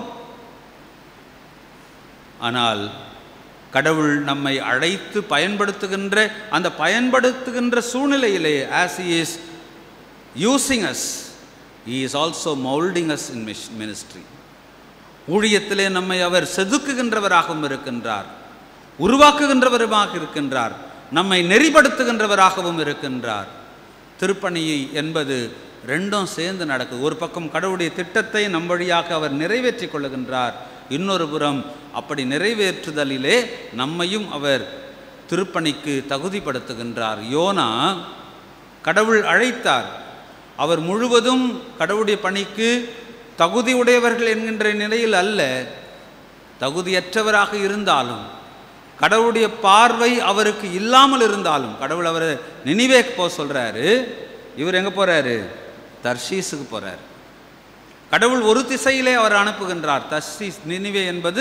ஆனால் கடவுள் நம்மை அழைத்து பயன்படுத்துகின்ற அந்த பயன்படுத்துகின்ற சூழ்நிலையிலே as he is using us he is also molding us in ministry ஊழியத்திலே நம்மை அவர் செதுக்குகின்றவராகவும் இருக்கின்றார் உருவாக்குகின்றவருமாக இருக்கின்றார் நம்மை நெறிப்படுத்துகின்றவராகவும் இருக்கின்றார் திருப்பணி என்பது ரெண்டும் சேர்ந்து நடக்குது ஒரு பக்கம் கடவுளுடைய திட்டத்தை நம் வழியாக அவர் நிறைவேற்றி கொள்ளுகின்றார் இன்னொரு புறம் அப்படி நிறைவேற்றுதலிலே நம்மையும் அவர் திருப்பணிக்கு தகுதிப்படுத்துகின்றார் யோனா கடவுள் அழைத்தார் அவர் முழுவதும் கடவுளுடைய பணிக்கு தகுதியுடையவர்கள் என்கின்ற நிலையில் அல்ல தகுதியற்றவராக இருந்தாலும் கடவுளுடைய பார்வை அவருக்கு இல்லாமல் இருந்தாலும் கடவுள் அவரை நினைவேக்கு போக சொல்கிறாரு இவர் எங்கே போகிறாரு தர்ஷீஸுக்கு போகிறார் கடவுள் ஒரு திசையிலே அவர் அனுப்புகின்றார் தர்ஷீஸ் நினிவே என்பது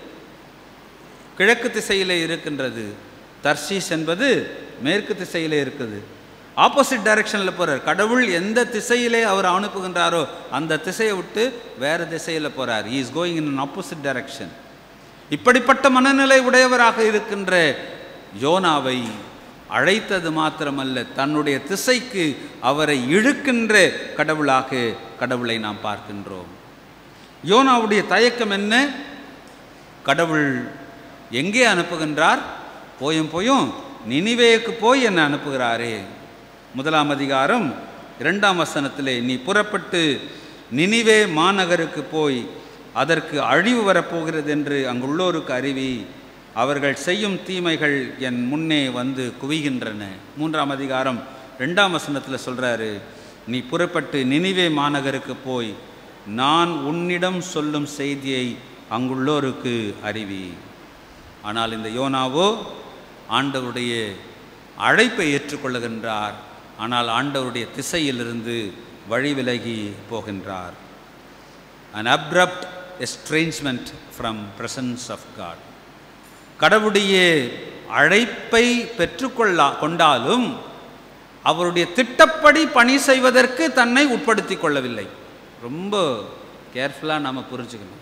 கிழக்கு திசையிலே இருக்கின்றது தர்ஷீஸ் என்பது மேற்கு திசையிலே இருக்குது ஆப்போசிட் டைரக்ஷனில் போகிறார் கடவுள் எந்த திசையிலே அவர் அனுப்புகின்றாரோ அந்த திசையை விட்டு வேறு திசையில் போகிறார் is going in opposite direction இப்படிப்பட்ட மனநிலை உடையவராக இருக்கின்ற யோனாவை அழைத்தது மாத்திரமல்ல தன்னுடைய திசைக்கு அவரை இழுக்கின்ற கடவுளாக கடவுளை நாம் பார்க்கின்றோம் யோனாவுடைய தயக்கம் என்ன கடவுள் எங்கே அனுப்புகின்றார் போயும் போயும் நினிவேக்கு போய் என்னை அனுப்புகிறாரே முதலாம் அதிகாரம் இரண்டாம் வசனத்திலே நீ புறப்பட்டு நினிவே மாநகருக்கு போய் அதற்கு அழிவு வரப்போகிறது என்று அங்குள்ளோருக்கு அறிவி அவர்கள் செய்யும் தீமைகள் என் முன்னே வந்து குவிகின்றன மூன்றாம் அதிகாரம் ரெண்டாம் வசனத்தில் சொல்கிறாரு நீ புறப்பட்டு நினிவே மாநகருக்கு போய் நான் உன்னிடம் சொல்லும் செய்தியை அங்குள்ளோருக்கு அறிவி ஆனால் இந்த யோனாவோ ஆண்டவருடைய அழைப்பை ஏற்றுக்கொள்ளுகின்றார் ஆனால் ஆண்டவருடைய திசையிலிருந்து வழி விலகி போகின்றார் an abrupt estrangement from presence of God கடவுளுடைய அழைப்பை பெற்றுக்கொள்ளா கொண்டாலும் அவருடைய திட்டப்படி பணி செய்வதற்கு தன்னை உட்படுத்தி கொள்ளவில்லை ரொம்ப கேர்ஃபுல்லாக நாம் புரிஞ்சுக்கணும்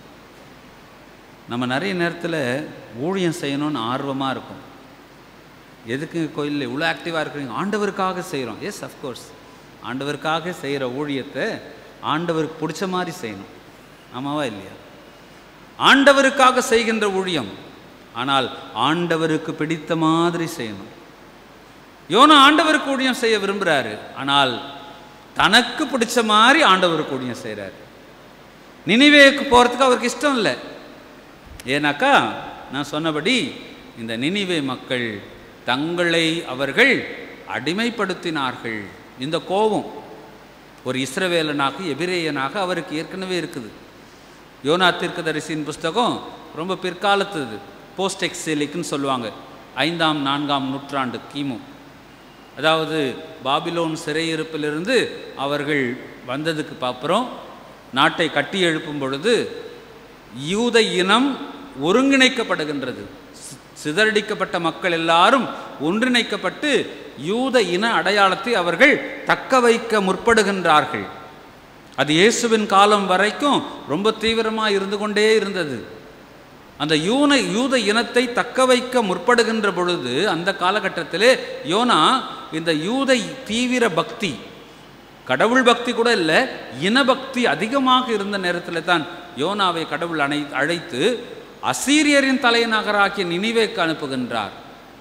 நம்ம நிறைய நேரத்தில் ஊழியம் செய்யணும்னு ஆர்வமாக இருக்கும் எதுக்கு கோயிலில் இவ்வளோ ஆக்டிவாக இருக்கிறீங்க ஆண்டவருக்காக செய்கிறோம் எஸ் அஃப்கோர்ஸ் ஆண்டவருக்காக செய்கிற ஊழியத்தை ஆண்டவருக்கு பிடிச்ச மாதிரி செய்யணும் ஆமாவா இல்லையா ஆண்டவருக்காக செய்கின்ற ஊழியம் ஆனால் ஆண்டவருக்கு பிடித்த மாதிரி செய்யணும் யோனா ஆண்டவருக்கு ஊழியம் செய்ய விரும்புகிறாரு ஆனால் தனக்கு பிடிச்ச மாதிரி ஆண்டவர் கூடியம் செய்கிறார் நினிவேக்கு போகிறதுக்கு அவருக்கு இஷ்டம் இல்லை ஏன்னாக்கா நான் சொன்னபடி இந்த நினிவே மக்கள் தங்களை அவர்கள் அடிமைப்படுத்தினார்கள் இந்த கோபம் ஒரு இஸ்ரவேலனாக எபிரேயனாக அவருக்கு ஏற்கனவே இருக்குது யோனா தீர்க்கதரிசியின் புஸ்தகம் ரொம்ப பிற்காலத்துது போஸ்ட் எக்ஸிலிக்குன்னு சொல்லுவாங்க ஐந்தாம் நான்காம் நூற்றாண்டு கிமு அதாவது பாபிலோன் சிறையிருப்பிலிருந்து அவர்கள் வந்ததுக்கு அப்புறம் நாட்டை கட்டி எழுப்பும் பொழுது யூத இனம் ஒருங்கிணைக்கப்படுகின்றது சி- சிதறடிக்கப்பட்ட மக்கள் எல்லாரும் ஒன்றிணைக்கப்பட்டு யூத இன அடையாளத்தை அவர்கள் தக்க வைக்க முற்படுகின்றார்கள் அது இயேசுவின் காலம் வரைக்கும் ரொம்ப தீவிரமாக இருந்து கொண்டே இருந்தது அந்த யூன யூத இனத்தை தக்க வைக்க முற்படுகின்ற பொழுது அந்த காலகட்டத்திலே யோனா இந்த யூத தீவிர பக்தி கடவுள் பக்தி கூட இல்லை இனபக்தி அதிகமாக இருந்த நேரத்தில் தான் யோனாவை கடவுள் அணை அழைத்து அசீரியரின் தலைநகராகிய நினிவேக்கு அனுப்புகின்றார்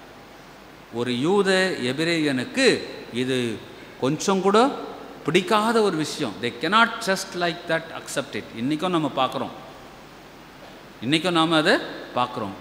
ஒரு யூத எபிரேயனுக்கு இது கொஞ்சம் கூட பிடிக்காத ஒரு விஷயம் they cannot just like that accept it இன்றைக்கும் நம்ம பார்க்குறோம் இன்றைக்கும் நாம் அதை பார்க்குறோம்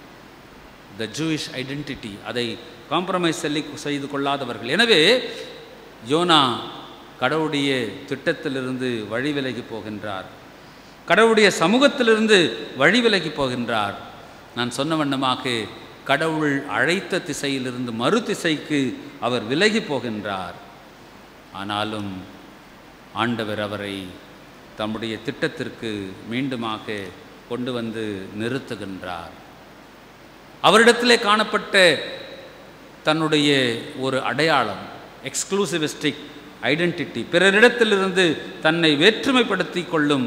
த ஜூயிஷ் ஐடென்டிட்டி அதை காம்ப்ரமைஸ் சொல்லி செய்து கொள்ளாதவர்கள் எனவே யோனா கடவுளுடைய திட்டத்திலிருந்து வழி விலகி போகின்றார் கடவுளுடைய சமூகத்திலிருந்து வழி விலகி போகின்றார் நான் சொன்ன வண்ணமாக கடவுள் அழைத்த திசையிலிருந்து மறு திசைக்கு அவர் விலகி போகின்றார் ஆனாலும் ஆண்டவர் அவரை தம்முடைய திட்டத்திற்கு மீண்டுமாக கொண்டு வந்து நிறுத்துகின்றார் அவரிடத்திலே காணப்பட்ட தன்னுடைய ஒரு அடையாளம் எக்ஸ்க்ளூசிவிஸ்டிக் ஐடென்டிட்டி பிறரிடத்திலிருந்து தன்னை வேற்றுமைப்படுத்தி கொள்ளும்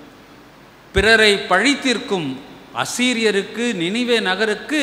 பிறரை பழி தீர்க்கும் அசீரியருக்கு நினிவே நகருக்கு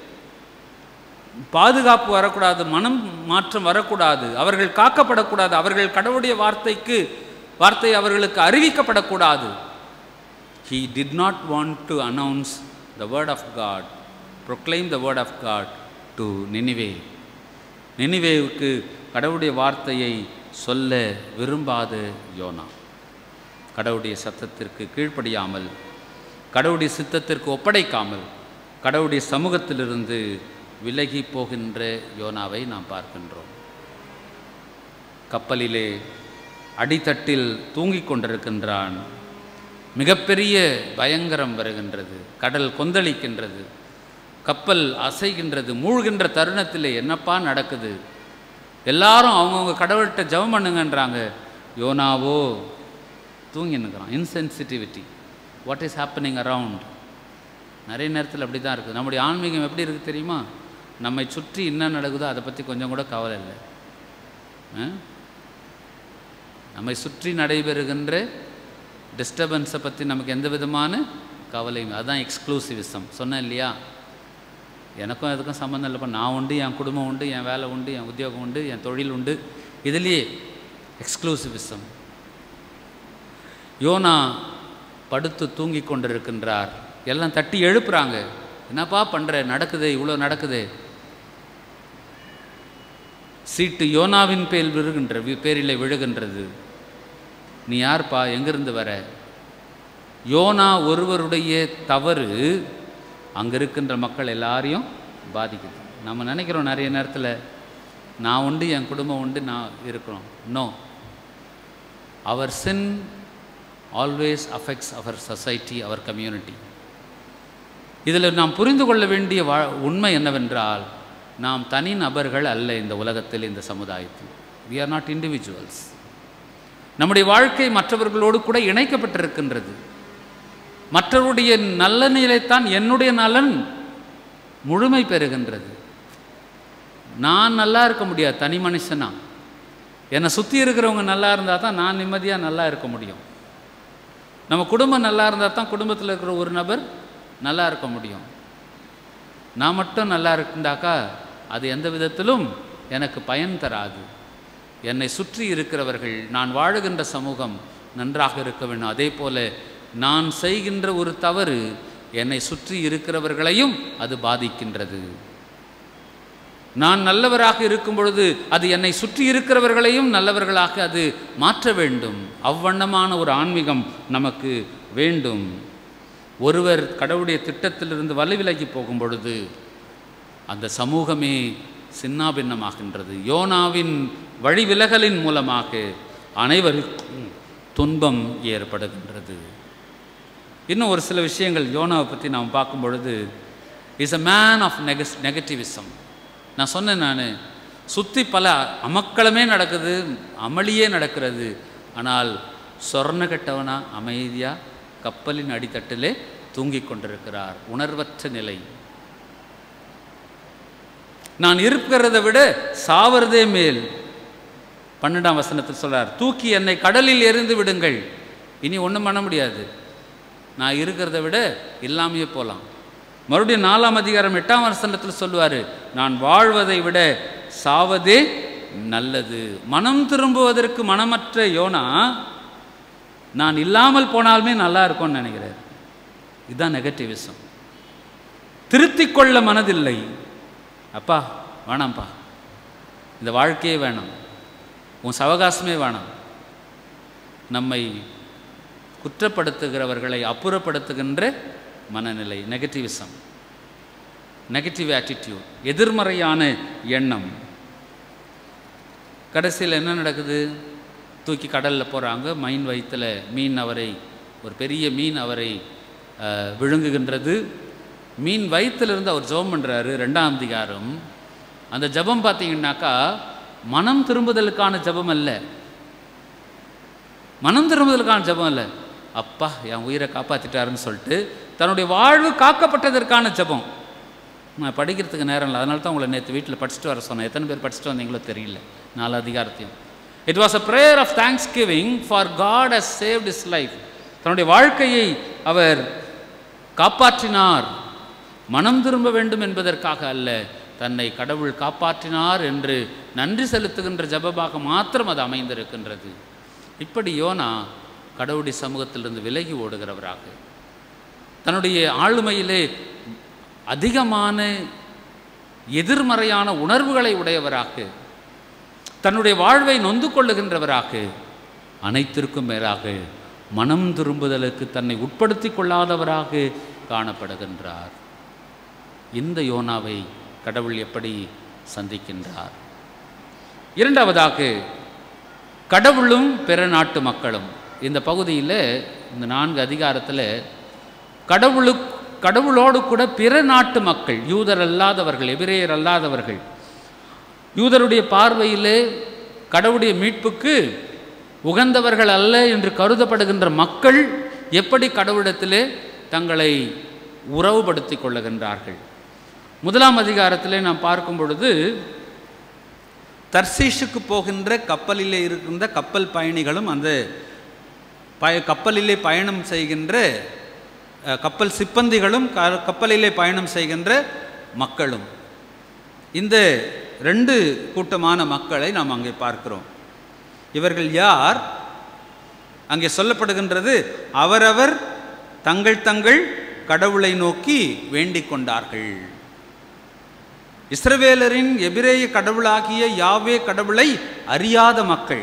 பாதுகாப்பு வரக்கூடாது மனம் மாற்றம் வரக்கூடாது அவர்கள் காக்கப்படக்கூடாது அவர்கள் கடவுளுடைய வார்த்தைக்கு வார்த்தை அவர்களுக்கு அறிவிக்கப்படக்கூடாது he did not want to announce the word of God, proclaim the word of God to Nineveh. நினிவேவுக்கு கடவுளுடைய வார்த்தையை சொல்ல விரும்பாத யோனா கடவுளுடைய சத்தத்திற்கு கீழ்ப்படியாமல் கடவுளுடைய சித்தத்திற்கு ஒப்படைக்காமல் கடவுளுடைய சமூகத்திலிருந்து விலகி போகின்ற யோனாவை நாம் பார்க்கின்றோம் கப்பலிலே அடித்தட்டில் தூங்கிக் கொண்டிருக்கின்றான் மிகப்பெரிய பயங்கரம் வருகின்றது கடல் கொந்தளிக்கின்றது கப்பல் அசைகின்றது மூழ்கின்ற தருணத்தில் என்னப்பா நடக்குது எல்லாரும் அவங்கவுங்க கடவுள்கிட்ட ஜெபம் பண்ணுங்கன்றாங்க யோனாவோ தூங்கினுக்கிறான் insensitivity what is happening around நிறைய நேரத்தில் அப்படி தான் இருக்குது நம்முடைய ஆன்மீகம் எப்படி இருக்குது தெரியுமா நம்மை சுற்றி என்ன நடக்குதோ அதை பற்றி கொஞ்சம் கூட கவலை இல்லை ஆ? நம்மை சுற்றி நடைபெறுகின்ற டிஸ்டர்பன்ஸை பற்றி நமக்கு எந்த விதமான கவலையும் அதுதான் எக்ஸ்க்ளூசிவிசம் சொன்னேன் இல்லையா எனக்கும் அதுக்கும் சம்மந்தம் இல்லைப்பா நான் உண்டு என் குடும்பம் உண்டு என் வேலை உண்டு என் உத்தியோகம் உண்டு என் தொழில் உண்டு இதுலேயே எக்ஸ்க்ளூசிவிசம் யோனா படுத்து தூங்கி கொண்டிருக்கின்றார் எல்லாம் தட்டி எழுப்புறாங்க என்னப்பா பண்ணுற நடக்குதே இவ்வளோ நடக்குதே சீட்டு யோனாவின் பேர் விழுகின்ற வி- பேரிலே விழுகின்றது நீ யார்ப்பா எங்கிருந்து வர யோனா ஒருவருடைய தவறு அங்கே இருக்கின்ற மக்கள் எல்லாரையும் பாதிக்குது நம்ம நினைக்கிறோம் நிறைய நேரத்தில் நான் உண்டு என் குடும்பம் உண்டு நான் இருக்கிறோம் no our sin always affects our society our community இதில் நாம் புரிந்து கொள்ள வேண்டிய வா உண்மை என்னவென்றால் நாம் தனி நபர்கள் அல்ல இந்த உலகத்தில் இந்த சமுதாயத்தில் we are நாட் இண்டிவிஜுவல்ஸ் நம்முடைய வாழ்க்கை மற்றவர்களோடு கூட இணைக்கப்பட்டிருக்கின்றது மற்றவருடைய நலனிலைத்தான் என்னுடைய நலன் முழுமை பெறுகின்றது நான் நல்லா இருக்க முடியாது தனி மனுஷனா என்னை சுற்றி இருக்கிறவங்க நல்லா இருந்தால் தான் நான் நிம்மதியாக நல்லா இருக்க முடியும் நம்ம குடும்பம் நல்லா இருந்தால் தான் குடும்பத்தில் இருக்கிற ஒரு நபர் நல்லா இருக்க முடியும் நான் மட்டும் நல்லா இருக்குண்டாக்கா அது எந்த விதத்திலும் எனக்கு பயன் தராது என்னை சுற்றி இருக்கிறவர்கள் நான் வாழுகின்ற சமூகம் நன்றாக இருக்க வேண்டும் அதே போல நான் செய்கின்ற ஒரு தவறு என்னை சுற்றி இருக்கிறவர்களையும் அது பாதிக்கின்றது நான் நல்லவராக இருக்கும் பொழுது அது என்னை சுற்றி இருக்கிறவர்களையும் நல்லவர்களாக அது மாற்ற வேண்டும் அவ்வண்ணமான ஒரு ஆன்மீகம் நமக்கு வேண்டும் ஒருவர் கடவுளுடைய திட்டத்திலிருந்து வலுவிலகி போகும் பொழுது அந்த சமூகமே சின்னாபின்னமாகின்றது யோனாவின் வழிவிலகலின் மூலமாக அனைவருக்கும் துன்பம் ஏற்படுகின்றது இன்னும் ஒரு சில விஷயங்கள் யோனாவை பற்றி நாம் பார்க்கும் பொழுது is a man of neg negativism நான் சொன்னேன் நான் சுற்றி பல அமக்களமே நடக்குது அமளியே நடக்கிறது ஆனால் சொர்ண கெட்டவனா அமைதியாக கப்பலின் அடித்தட்டிலே தூங்கிக் கொண்டிருக்கிறார் உணர்வற்ற நிலை நான் இருக்கிறதை விட சாவறதே மேல் பன்னெண்டாம் வசனத்தில் சொல்றார் தூக்கி என்னை கடலில் எறிந்து விடுங்கள் இனி ஒன்றும் பண்ண முடியாது நான் இருக்கிறத விட இல்லாமையே போகலாம் மறுபடியும் நாலாம் அதிகாரம் எட்டாம் வசனத்தில் சொல்லுவார் நான் வாழ்வதை விட சாவதே நல்லது மனம் திரும்புவதற்கு மனமற்ற யோனா நான் இல்லாமல் போனாலுமே நல்லா இருக்கும்னு நினைக்கிறார் இதுதான் நெகட்டிவிசம் திருத்திக் கொள்ள மனதில்லை அப்பா வேணாம்ப்பா இந்த வாழ்க்கையே வேணாம் உன் சவகாசமே வேணாம் நம்மை குற்றப்படுத்துகிறவர்களை அப்புறப்படுத்துகின்ற மனநிலை நெகட்டிவிசம் நெகட்டிவ் ஆட்டிடியூட் எதிர்மறையான எண்ணம் கடைசியில் என்ன நடக்குது தூக்கி கடலில் போகிறாங்க மீன் வயிற்றில் மீன் அவரை ஒரு பெரிய மீன் அவரை அஹ், விழுங்குகின்றது மீன் வயிற்றிலிருந்து அவர் ஜெபம் பண்ணுறாரு ரெண்டாம் அதிகாரம் அந்த ஜெபம் பார்த்தீங்கன்னாக்கா மனம் திரும்புதலுக்கான ஜெபம் அல்ல மனம் திரும்புதலுக்கான ஜெபம் இல்லை அப்பா என் உயிரை காப்பாற்றிட்டாருன்னு சொல்லிட்டு தன்னுடைய வாழ்வு காக்கப்பட்டதற்கான ஜெபம் நான் படிக்கிறதுக்கு நேரம் இல்லை அதனால தான் உங்களை நேற்று வீட்டில் படிச்சுட்டு வர சொன்னேன் எத்தனை பேர் படிச்சுட்டு வந்தீங்களோ தெரியல நாலு அதிகாரத்தையும் it was a prayer of thanksgiving for God has saved is life தன்னுடைய வாழ்க்கையை அவர் காப்பாற்றினார் மனம் திரும்ப வேண்டும் என்பதற்காக அல்ல தன்னை கடவுள் காப்பாற்றினார் என்று நன்றி செலுத்துகின்ற ஜெபமாக மாத்திரம் அது அமைந்திருக்கின்றது இப்படி யோனா கடவுளுடைய சமூகத்திலிருந்து விலகி ஓடுகிறவராக தன்னுடைய ஆளுமையிலே அதிகமான எதிர்மறையான உணர்வுகளை உடையவராக தன்னுடைய வாழ்வை நொந்து கொள்ளுகின்றவராக அனைத்திற்கும் மேலாக மனம் திரும்புதலுக்கு தன்னை உட்படுத்தி கொள்ளாதவராக காணப்படுகின்றார் இந்த யோனாவை கடவுள் எப்படி சந்திக்கின்றார் இரண்டாவதாக கடவுளும் பிற நாட்டு மக்களும் இந்த பகுதியில் இந்த நான்கு அதிகாரத்தில் கடவுளுக்கு கடவுளோடு கூட பிற நாட்டு மக்கள் யூதர் அல்லாதவர்கள் எபிரேயர் அல்லாதவர்கள் யூதருடைய பார்வையிலே கடவுளுடைய மீட்புக்கு உகந்தவர்கள் அல்ல என்று கருதப்படுகின்ற மக்கள் எப்படி கடவுளிடத்திலே தங்களை உறவுபடுத்திக் கொள்ளுகின்றார்கள் முதலாம் அதிகாரத்திலே நாம் பார்க்கும் பொழுது தர்சீஷுக்கு போகின்ற கப்பலிலே இருக்கின்ற கப்பல் பயணிகளும் அந்த பய கப்பலிலே பயணம் செய்கின்ற அஹ், கப்பல் சிப்பந்திகளும் க- கப்பலிலே பயணம் செய்கின்ற மக்களும் இந்த ரெண்டு கூட்டமான மக்களை நாம் அங்கே பார்க்கிறோம் இவர்கள் யார் அங்கே சொல்லப்படுகின்றது அவரவர் தங்கள் தங்கள் கடவுளை நோக்கி வேண்டிக் கொண்டார்கள் இஸ்ரவேலரின் எபிரேய கடவுளாகிய யாவே கடவுளை அறியாத மக்கள்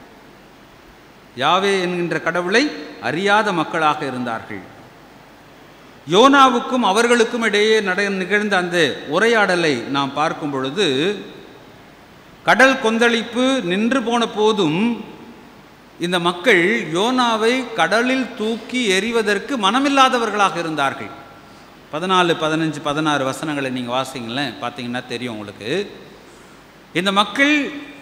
யாவே என்கின்ற கடவுளை அறியாத மக்களாக இருந்தார்கள் யோனாவுக்கும் அவர்களுக்கும் இடையே நட நிகழ்ந்த அந்த உரையாடலை நாம் பார்க்கும் பொழுது கடல் கொந்தளிப்பு நின்று போன போதும் இந்த மக்கள் யோனாவை கடலில் தூக்கி எறிவதற்கு மனமில்லாதவர்களாக இருந்தார்கள் பதினாலு பதினஞ்சு பதினாறு வசனங்களை நீங்கள் வாசிங்களேன் பார்த்தீங்கன்னா தெரியும் உங்களுக்கு இந்த மக்கள்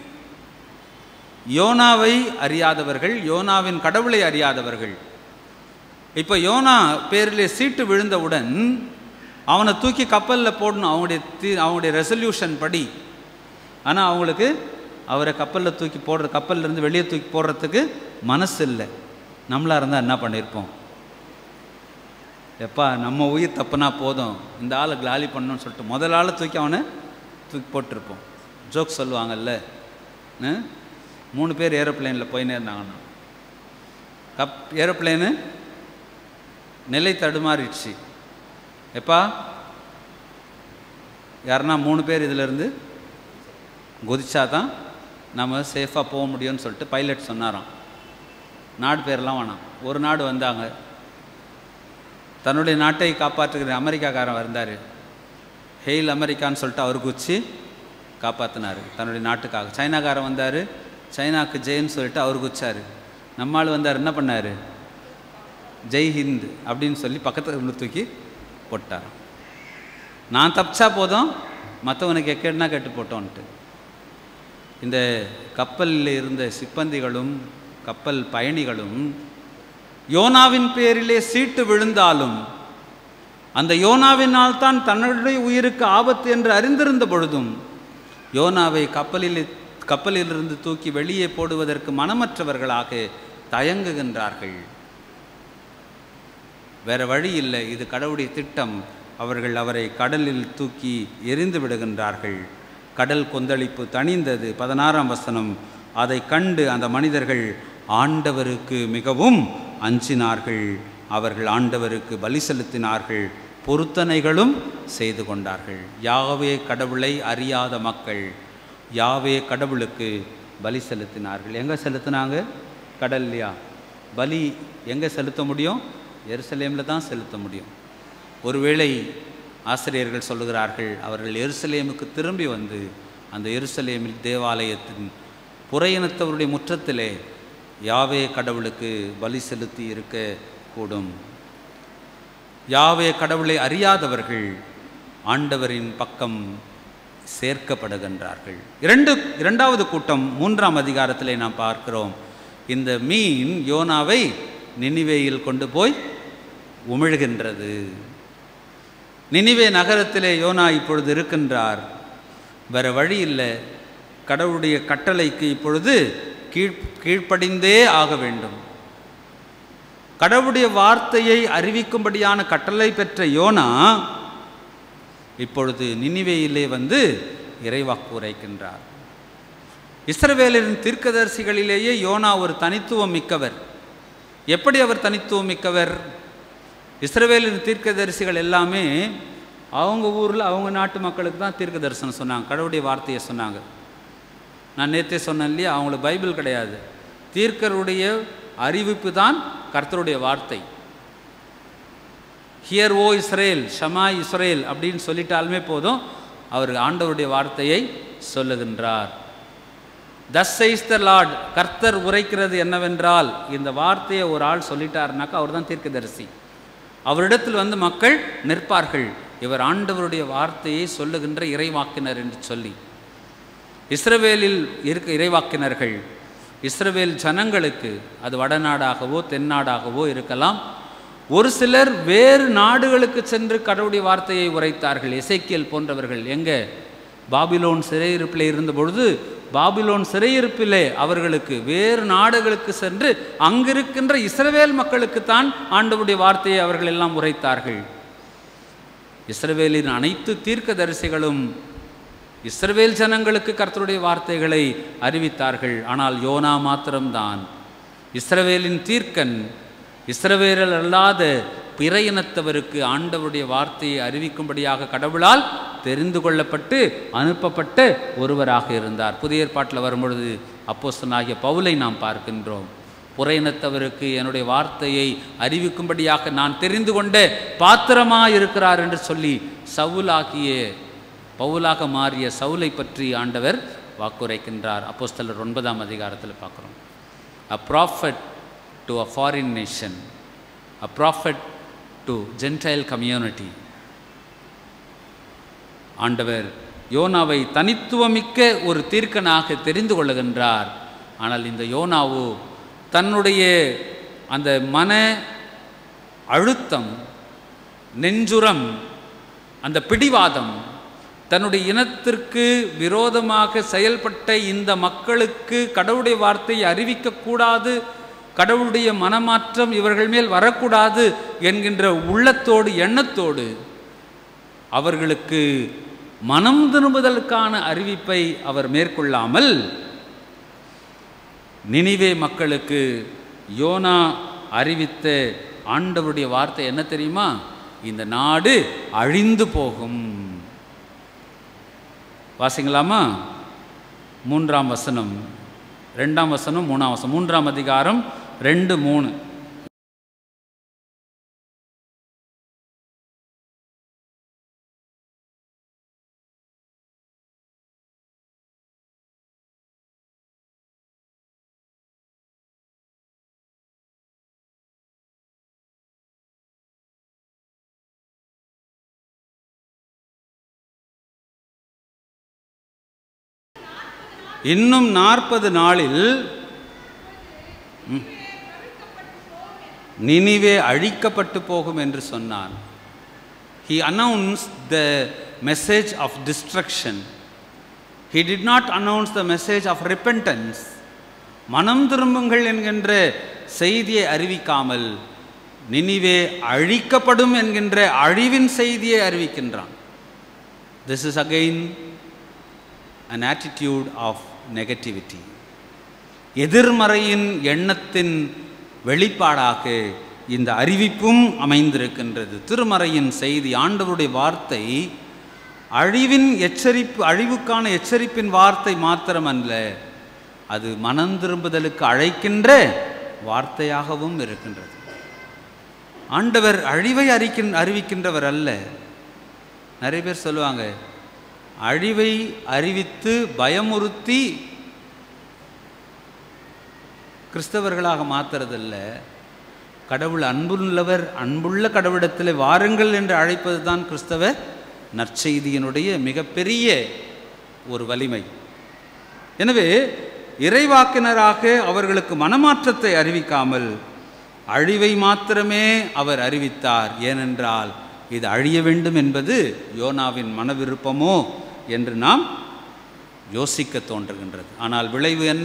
யோனாவை அறியாதவர்கள் யோனாவின் கடவுளை அறியாதவர்கள் இப்போ யோனா பேரிலே சீட்டு விழுந்தவுடன் அவனை தூக்கி கப்பலில் போடணும் அவங்களுடைய தீ அவங்களுடைய ரெசல்யூஷன் படி ஆனால் அவங்களுக்கு அவரை கப்பலில் தூக்கி போடுற கப்பல்ல இருந்து வெளியே தூக்கி போடுறதுக்கு மனசு இல்லை நம்மளாக இருந்தால் என்ன பண்ணியிருப்போம் எப்பா நம்ம உயிர் தப்புனா போதும் இந்த ஆளை காலி பண்ணணும்னு சொல்லிட்டு முதல் ஆளை தூக்கி அவனை தூக்கி போட்டிருப்போம் ஜோக் சொல்லுவாங்கல்ல ஆ? மூணு பேர் ஏரோப்ளேனில் போயினே இருந்தாங்கண்ணா கப் ஏரோப்ளேனு நிலை தடுமாறிடுச்சு எப்பா யாருன்னா மூணு பேர் இதிலிருந்து குதிச்சா தான் நம்ம சேஃபாக போக முடியும்னு சொல்லிட்டு பைலட் சொன்னாராம் நாடு பேரெல்லாம் வேணாம் ஒரு நாடு வந்தாங்க தன்னுடைய நாட்டை காப்பாற்றுகிற அமெரிக்காக்காரன் வந்தார் ஹெயில் அமெரிக்கான்னு சொல்லிட்டு அவர் குச்சி காப்பாற்றினார் தன்னுடைய நாட்டுக்காக சைனாக்காரன் வந்தார் சைனாக்கு ஜெயின்னு சொல்லிட்டு அவர் குச்சார் நம்மால் வந்தார் என்ன பண்ணார் ஜெய் ஹிந்த் அப்படின்னு சொல்லி பக்கத்தில் இருந்து தூக்கி போட்டார் நான் தப்பிச்சா போதும் மற்றவனுக்கு எக்கேடுனா கேட்டு போட்டோன்ட்டு இந்த கப்பலில் இருந்த சிப்பந்திகளும் கப்பல் பயணிகளும் யோனாவின் பேரிலே சீட்டு விழுந்தாலும் அந்த யோனாவினால் தான் தன்னுடைய உயிருக்கு ஆபத்து என்று அறிந்திருந்த பொழுதும் யோனாவை கப்பலில் கப்பலிலிருந்து தூக்கி வெளியே போடுவதற்கு மனமற்றவர்களாக தயங்குகின்றார்கள் வேற வழி இல்லை இது கடவுளுடைய திட்டம் அவர்கள் அவரை கடலில் தூக்கி எரிந்து விடுகின்றார்கள் கடல் கொந்தளிப்பு தணிந்தது பதினாறாம் வசனம் அதை கண்டு அந்த மனிதர்கள் ஆண்டவருக்கு மிகவும் அஞ்சினார்கள் அவர்கள் ஆண்டவருக்கு பலி செலுத்தினார்கள் பொருத்தனைகளும் செய்து கொண்டார்கள் யாவே கடவுளை அறியாத மக்கள் யாவே கடவுளுக்கு பலி செலுத்தினார்கள் எங்கே செலுத்தினாங்க கடல்லையா பலி எங்கே செலுத்த முடியும் எருசலேமில் தான் செலுத்த முடியும் ஒருவேளை ஆசிரியர்கள் சொல்லுகிறார்கள் அவர்கள் எருசலேமுக்கு திரும்பி வந்து அந்த எருசலேமில் தேவாலயத்தின் புறையினத்தவருடைய முற்றத்திலே யாவே கடவுளுக்கு பலி செலுத்தி இருக்க கூடும் யாவே கடவுளை அறியாதவர்கள் ஆண்டவரின் பக்கம் சேர்க்கப்படுகின்றார்கள் இரண்டு இரண்டாவது கூட்டம் மூன்றாம் அதிகாரத்திலே நாம் பார்க்கிறோம் இந்த மீன் யோனாவை நினிவேயில் கொண்டு போய் உமிழ்கின்றது நினிவே நகரத்திலே யோனா இப்பொழுது இருக்கின்றார் வேற வழி இல்லை கடவுளுடைய கட்டளைக்கு இப்பொழுது கீழ் கீழ்ப்படிந்தே ஆக வேண்டும் கடவுளுடைய வார்த்தையை அறிவிக்கும்படியான கட்டளை பெற்ற யோனா இப்பொழுது நினிவேயிலே வந்து இறைவாக்கு உரைக்கின்றார் இஸ்ரவேலின் தீர்க்கதரிசிகளிலேயே யோனா ஒரு தனித்துவம் மிக்கவர் எப்படி அவர் தனித்துவம் மிக்கவர் இஸ்ரவேலின் தீர்க்கதரிசிகள் எல்லாமே அவங்க ஊரில் அவங்க நாட்டு மக்களுக்கு தான் தீர்க்க தரிசனம் சொன்னாங்க கடவுளுடைய வார்த்தையை சொன்னாங்க நான் நேற்றே சொன்னேன் இல்லையா அவங்களுக்கு பைபிள் கிடையாது தீர்க்கருடைய அறிவிப்பு தான் கர்த்தருடைய வார்த்தை hear O Israel Shema Israel அப்படின்னு சொல்லிட்டாலுமே போதும் அவர் ஆண்டவருடைய வார்த்தையை சொல்லுகின்றார் தஸ் சைஸ் த லார்ட் கர்த்தர் உரைக்கிறது என்னவென்றால் இந்த வார்த்தையை ஒரு ஆள் சொல்லிட்டாருனாக்கா அவர் தான் தீர்க்கதரிசி அவரிடத்தில் வந்து மக்கள் நிற்பார்கள் இவர் ஆண்டவருடைய வார்த்தையை சொல்லுகின்ற இறைவாக்கினர் என்று சொல்லி இஸ்ரவேலில் இருக்க இறைவாக்கினர்கள் இஸ்ரவேல் ஜனங்களுக்கு அது வடநாடாகவோ தென்னாடாகவோ இருக்கலாம் ஒரு சிலர் வேறு நாடுகளுக்கு சென்று கடவுளுடைய வார்த்தையை உரைத்தார்கள் எசைக்கியல் போன்றவர்கள் எங்கே பாபிலோன் சிறையிருப்பில் இருந்த பொழுது பாபிலோன் சிறையிருப்பிலே அவர்களுக்கு வேறு நாடுகளுக்கு சென்று அங்கிருக்கின்ற இஸ்ரவேல் மக்களுக்குத்தான் ஆண்டவருடைய வார்த்தையை அவர்கள் எல்லாம் உரைத்தார்கள் இஸ்ரவேலின் அனைத்து தீர்க்கதரிசிகளும் இஸ்ரவேல் ஜனங்களுக்கு கர்த்தருடைய வார்த்தைகளை அறிவித்தார்கள் ஆனால் யோனா மாத்திரம்தான் இஸ்ரவேலின் தீர்க்கன் இஸ்ரவேலர் அல்லாத பிற இனத்தவருக்கு ஆண்டவருடைய வார்த்தையை அறிவிக்கும்படியாக கடவுளால் தெரிந்து கொள்ளப்பட்டு அனுப்பப்பட்ட ஒருவராக இருந்தார் புதிய ஏற்பாட்டில் வரும்பொழுது அப்போஸ்தலனாகிய பவுலை நாம் பார்க்கின்றோம் புற இனத்தவருக்கு என்னுடைய வார்த்தையை அறிவிக்கும்படியாக நான் தெரிந்து கொண்ட பாத்திரமாக இருக்கிறார் என்று சொல்லி சவுலாகிய பவுலாக மாறிய சவுலை பற்றி ஆண்டவர் வாக்குரைக்கின்றார் அப்போஸ்தலர் ஒன்பதாம் அதிகாரத்தில் பார்க்குறோம் a prophet to a foreign nation a prophet to gentile community ஆண்டவர் யோனாவை தனித்துவமிக்க ஒரு தீர்க்கனாக தெரிந்து கொள்ளுகின்றார் ஆனால் இந்த யோனாவோ தன்னுடைய அந்த மன அழுத்தம் நெஞ்சுரம் அந்த பிடிவாதம் தன்னுடைய இனத்திற்கு விரோதமாக செயல்பட்ட இந்த மக்களுக்கு கடவுளுடைய வார்த்தையை அறிவிக்கக்கூடாது கடவுளுடைய மனமாற்றம் இவர்கள் மேல் வரக்கூடாது என்கின்ற உள்ளத்தோடு எண்ணத்தோடு அவர்களுக்கு மனம் திரும்புதலுக்கான அறிவிப்பை அவர் மேற்கொள்ளாமல் நினிவே மக்களுக்கு யோனா அறிவித்த ஆண்டவருடைய வார்த்தை என்ன தெரியுமா இந்த நாடு அழிந்து போகும் வாசிங்களாமா மூன்றாம் வசனம் ரெண்டாம் வசனம் மூணாம் வசனம் மூன்றாம் அதிகாரம் ரெண்டு மூணு இன்னும் நாற்பது நாளில் ம், நினிவே அழிக்கப்பட்டு போகும் என்று சொன்னான் he announced the message of destruction he did not announce the message of repentance மனம் திரும்புங்கள் என்கின்ற செய்தியை அறிவிக்காமல் நினிவே அழிக்கப்படும் என்கின்ற அழிவின் செய்தியை அறிவிக்கின்றான் this is again an attitude of negativity எதிர்மறையின் எண்ணத்தின் வெளிப்பாடாக இந்த அறிவிப்பும் அமைந்திருக்கின்றது திருமறையின் செய்தி ஆண்டவருடைய வார்த்தை அழிவின் எச்சரிப்பு அழிவுக்கான எச்சரிப்பின் வார்த்தை மாத்திரமல்ல அது மனம் திரும்புதலுக்கு அழைக்கின்ற வார்த்தையாகவும் இருக்கின்றது ஆண்டவர் அழிவை அறிக்கின் அறிவிக்கின்றவர் அல்ல நிறைய பேர் சொல்லுவாங்க அழிவை அறிவித்து பயமுறுத்தி கிறிஸ்தவர்களாக மாத்துறதில்ல கடவுள் அன்புள்ளவர் அன்புள்ள கடவுளிடத்தில் வாருங்கள் என்று அழைப்பது தான் கிறிஸ்தவ நற்செய்தியினுடைய மிகப்பெரிய ஒரு வலிமை எனவே இறைவாக்கினராக அவர்களுக்கு மனமாற்றத்தை அறிவிக்காமல் அழிவை மாத்திரமே அவர் அறிவித்தார் ஏனென்றால் இது அழிய வேண்டும் என்பது யோனாவின் மனவிருப்பமோ என்று நாம் யோசிக்க தோன்றுகின்றது ஆனால் விளைவு என்ன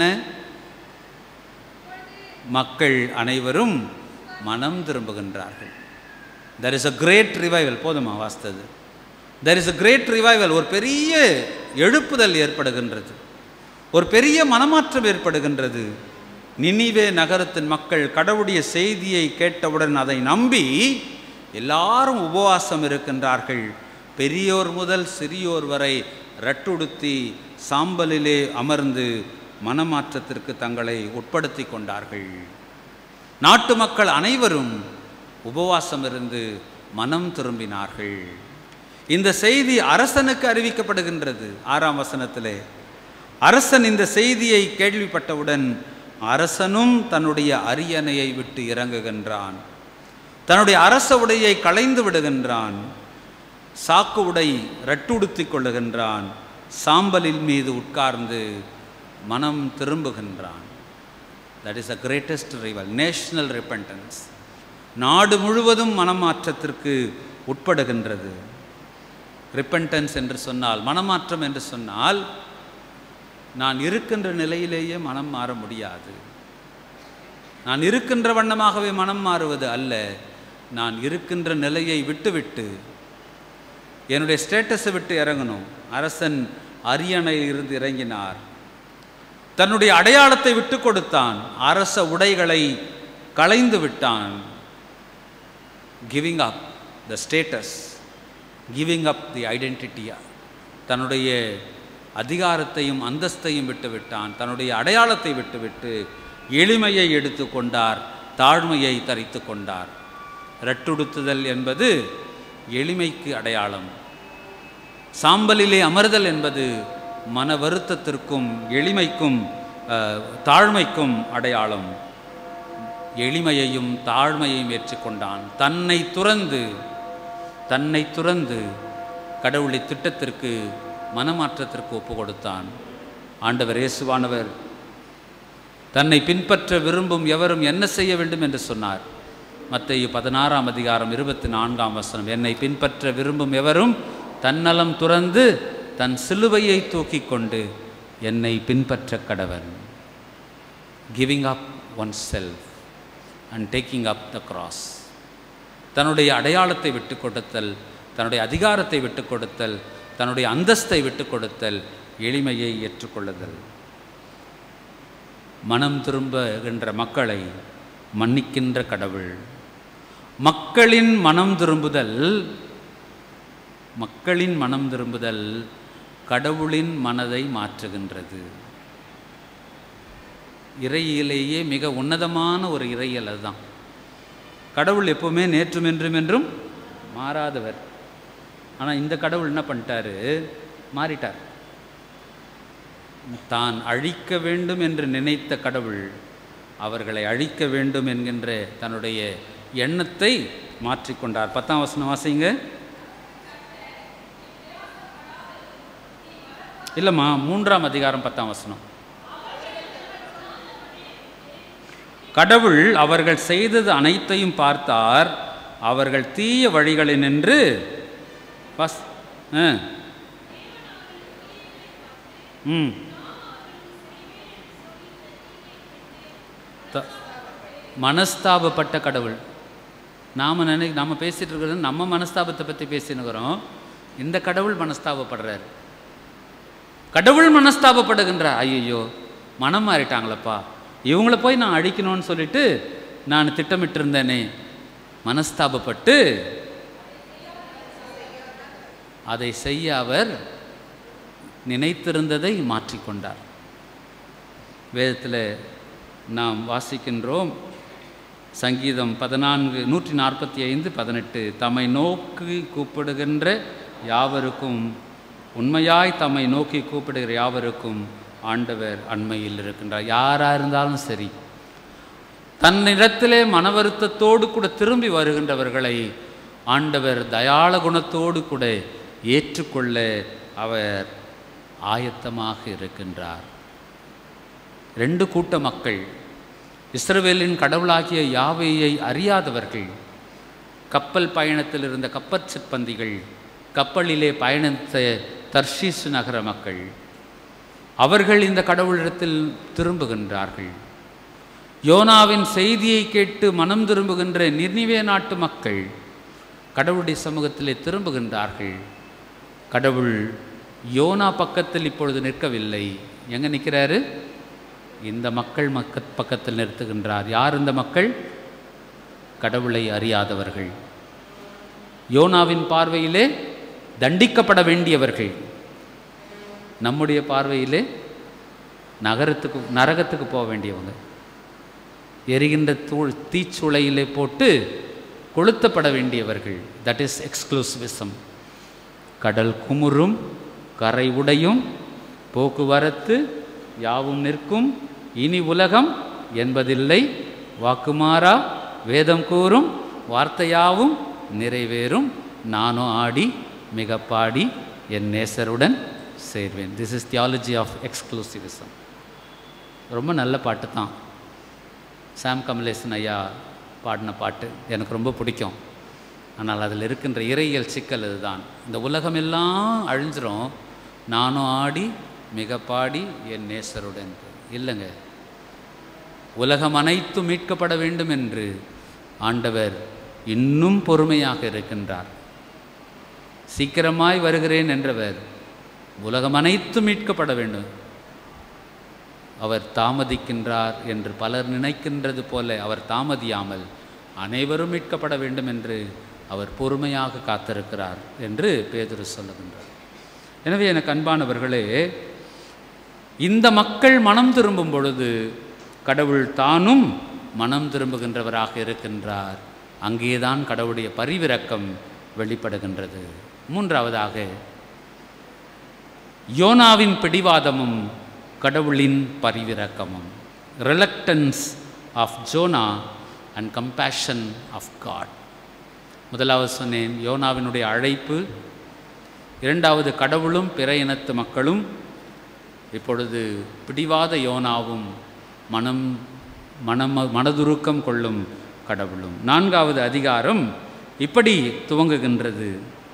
மக்கள் அனைவரும் மனம் திரும்புகின்றார்கள் there is a great revival போதுமா வாஸ்தது there is a great revival ஒரு பெரிய எழுப்புதல் ஏற்படுகின்றது ஒரு பெரிய மனமாற்றம் ஏற்படுகின்றது நினிவே நகரத்தின் மக்கள் கடவுளுடைய செய்தியை கேட்டவுடன் அதை நம்பி எல்லாரும் உபவாசம் இருக்கின்றார்கள் பெரியோர் முதல் சிறியோர் வரை ரட்டுடுத்தி சாம்பலிலே அமர்ந்து மனமாற்றத்திற்கு தங்களை உட்படுத்தி கொண்டார்கள் நாட்டு மக்கள் அனைவரும் உபவாசம் இருந்து மனம் திரும்பினார்கள் இந்த செய்தி அரசனுக்கு அறிவிக்கப்படுகின்றது ஆறாம் வசனத்திலே அரசன் இந்த செய்தியை கேள்விப்பட்டவுடன் அரசனும் தன்னுடைய அரியணையை விட்டு இறங்குகின்றான் தன்னுடைய அரச உடையை களைந்து விடுகின்றான் சாக்கு உடை ரட்டுடுத்திக் கொள்ளுகின்றான் சாம்பலில் மீது உட்கார்ந்து மனம் திரும்புகின்றான் that is a greatest revival national repentance நாடு முழுவதும் மனமாற்றத்திற்கு உட்படுகின்றது ரிப்பன்டன்ஸ் என்று சொன்னால் மனமாற்றம் என்று சொன்னால் நான் இருக்கின்ற நிலையிலேயே மனம் மாற முடியாது நான் இருக்கின்ற வண்ணமாகவே மனம் மாறுவது அல்ல நான் இருக்கின்ற நிலையை விட்டுவிட்டு என்னுடைய ஸ்டேட்டஸை விட்டு இறங்கணும் அரசன் அரியணையில் இருந்து இறங்கினார் தன்னுடைய அடையாளத்தை விட்டு கொடுத்தான் அரச உடைகளை களைந்து விட்டான் giving up the status giving up the identity தன்னுடைய அதிகாரத்தையும் அந்தஸ்தையும் விட்டுவிட்டான் தன்னுடைய அடையாளத்தை விட்டுவிட்டு எளிமையை எடுத்துக்கொண்டார் தாழ்மையை தரித்து கொண்டார் ரட்டுடுத்துதல் என்பது எளிமைக்கு அடையாளம் சாம்பலிலே அமர்தல் என்பது மன வருத்தத்திற்கும் எளிமைக்கும் அஹ், தாழ்மைக்கும் அடையாளம் எளிமையையும் தாழ்மையையும் ஏற்றுக்கொண்டான் தன்னை துறந்து தன்னை துறந்து கடவுளை திட்டத்திற்கு மனமாற்றத்திற்கு ஒப்பு கொடுத்தான் ஆண்டவர் இயேசுவானவர் தன்னை பின்பற்ற விரும்பும் எவரும் என்ன செய்ய வேண்டும் என்று சொன்னார் மத்தேயு பதினாறாம் அதிகாரம் இருபத்தி நான்காம் வசனம் என்னை பின்பற்ற விரும்பும் எவரும் தன்னலம் துறந்து தன் சிலுவையை தூக்கிக் கொண்டு என்னை பின்பற்ற கடவன் giving up oneself and taking up the cross தன்னுடைய அடையாளத்தை விட்டு கொடுத்தல் தன்னுடைய அதிகாரத்தை விட்டு கொடுத்தல் தன்னுடைய அந்தஸ்தை விட்டு கொடுத்தல் எளிமையை ஏற்றுக்கொள்ளுதல் மனம் திரும்புகின்ற மக்களை மன்னிக்கின்ற கடவுள் மக்களின் மனம் திரும்புதல் மக்களின் மனம் திரும்புதல் கடவுளின் மனதை மாற்றுகின்றது இறையிலேயே மிக உன்னதமான ஒரு இறையியல் அதுதான் கடவுள் எப்பவுமே நேற்றும் என்றும் என்றும் மாறாதவர் ஆனால் இந்த கடவுள் என்ன பண்ணிட்டாரு மாறிட்டார் தான் அழிக்க வேண்டும் என்று நினைத்த கடவுள் அவர்களை அழிக்க வேண்டும் என்கின்ற தன்னுடைய எண்ணத்தை மாற்றிக்கொண்டார் பத்தாம் வசனம் வாசிங்க இல்லைம்மா மூன்றாம் அதிகாரம் பத்தாம் வசனம் கடவுள் அவர்கள் செய்தது அனைத்தையும் பார்த்தார் அவர்கள் தீய வழிகளில் நின்று பஸ் ஆ ம் த- மனஸ்தாபப்பட்ட கடவுள் நாம் நினை நாம் பேசிகிட்டு இருக்கிறது நம்ம மனஸ்தாபத்தை பற்றி பேசினுக்கிறோம் இந்த கடவுள் மனஸ்தாபப்படுறார் கடவுள் மனஸ்தாபப்படுகின்றார் ஐயோ மனம் மாறிட்டாங்களப்பா இவங்கள போய் நான் அழிக்கணும்னு சொல்லிட்டு நான் திட்டமிட்டிருந்தேனே மனஸ்தாபப்பட்டு அதை செய்ய அவர் நினைத்திருந்ததை மாற்றிக்கொண்டார் வேதத்தில் நாம் வாசிக்கின்றோம் சங்கீதம் பதினான்கு நூற்றி நாற்பத்தி ஐந்து பதினெட்டு தம்மை நோக்கி கூப்பிடுகின்ற யாவருக்கும் உண்மையாய் தம்மை நோக்கி கூப்பிடுகிற யாவருக்கும் ஆண்டவர் அண்மையில் இருக்கின்றார் யாராக இருந்தாலும் சரி தன்னிடத்திலே மனவருத்தத்தோடு கூட திரும்பி வருகின்றவர்களை ஆண்டவர் தயாள குணத்தோடு கூட ஏற்றுக்கொள்ள அவர் ஆயத்தமாக இருக்கின்றார் ரெண்டு கூட்ட மக்கள் இஸ்ரவேலின் கடவுளாகிய யாவையை அறியாதவர்கள் கப்பல் பயணத்தில் இருந்த கப்பற் சிற்பந்திகள் கப்பலிலே பயணித்த தர்ஷீஸ் நகர மக்கள் அவர்கள் இந்த கடவுளிடத்தில் திரும்புகின்றார்கள் யோனாவின் செய்தியை கேட்டு மனம் திரும்புகின்ற நிர்னிவே நாட்டு மக்கள் கடவுளுடைய சமூகத்திலே திரும்புகின்றார்கள் கடவுள் யோனா பக்கத்தில் இப்பொழுது நிற்கவில்லை எங்கே நிற்கிறாரு இந்த மக்கள் மக்க பக்கத்தில் நிறுத்துகின்றார் யார் இந்த மக்கள் கடவுளை அறியாதவர்கள் யோனாவின் பார்வையிலே தண்டிக்கப்பட வேண்டியவர்கள் நம்முடைய பார்வையிலே நகரத்துக்கு நரகத்துக்கு போக வேண்டியவங்க எரிகின்ற தூள் தீச்சுளையிலே போட்டு கொளுத்தப்பட வேண்டியவர்கள் தட் இஸ் எக்ஸ்க்ளூசிவிசம் கடல் குமுறும் கரை உடையும் போக்குவரத்து யாவும் நிற்கும் இனி உலகம் என்பதில்லை வாக்குமாறா வேதம் கூறும் வார்த்தையாவும் நிறைவேறும் நானும் ஆடி மிக பாடி என் நேசருடன் சேர்வேன் this is theology of exclusivism ரொம்ப நல்ல பாட்டு தான் சாம் கமலேசன் ஐயா பாடின பாட்டு எனக்கு ரொம்ப பிடிக்கும் ஆனால் அதில் இருக்கின்ற இறையியல் சிக்கல் இதுதான் இந்த உலகமெல்லாம் அழிஞ்சிரும் நானும் ஆடி மிக பாடி என் நேசருடன் இல்லைங்க உலகம் அனைத்தும் மீட்கப்பட வேண்டும் என்று ஆண்டவர் இன்னும் பொறுமையாக இருக்கின்றார் சீக்கிரமாய் வருகிறேன் என்றவர் உலகம் அனைத்தும் மீட்கப்பட வேண்டும் அவர் தாமதிக்கின்றார் என்று பலர் நினைக்கின்றது போல அவர் தாமதியாமல் அனைவரும் மீட்கப்பட வேண்டும் என்று அவர் பொறுமையாக காத்திருக்கிறார் என்று பேதுரு சொல்லுகின்றார் எனவே எனக்கு அன்பானவர்களே இந்த மக்கள் மனம் திரும்பும் பொழுது கடவுள் தானும் மனம் திரும்புகின்றவராக இருக்கின்றார் அங்கேதான் கடவுளுடைய பரிவிரக்கம் வெளிப்படுகின்றது மூன்றாவதாக யோனாவின் பிடிவாதமும் கடவுளின் பரிவிரக்கமும் reluctance of Jonah and compassion of God முதலாவது சொன்னேன் யோனாவினுடைய அழைப்பு இரண்டாவது கடவுளும் பிற இனத்து மக்களும் இப்பொழுது பிடிவாத யோனாவும் மனம் மனம் மனதுருக்கம் கொள்ளும் கடவுளும் நான்காவது அதிகாரம் இப்படி துவங்குகின்றது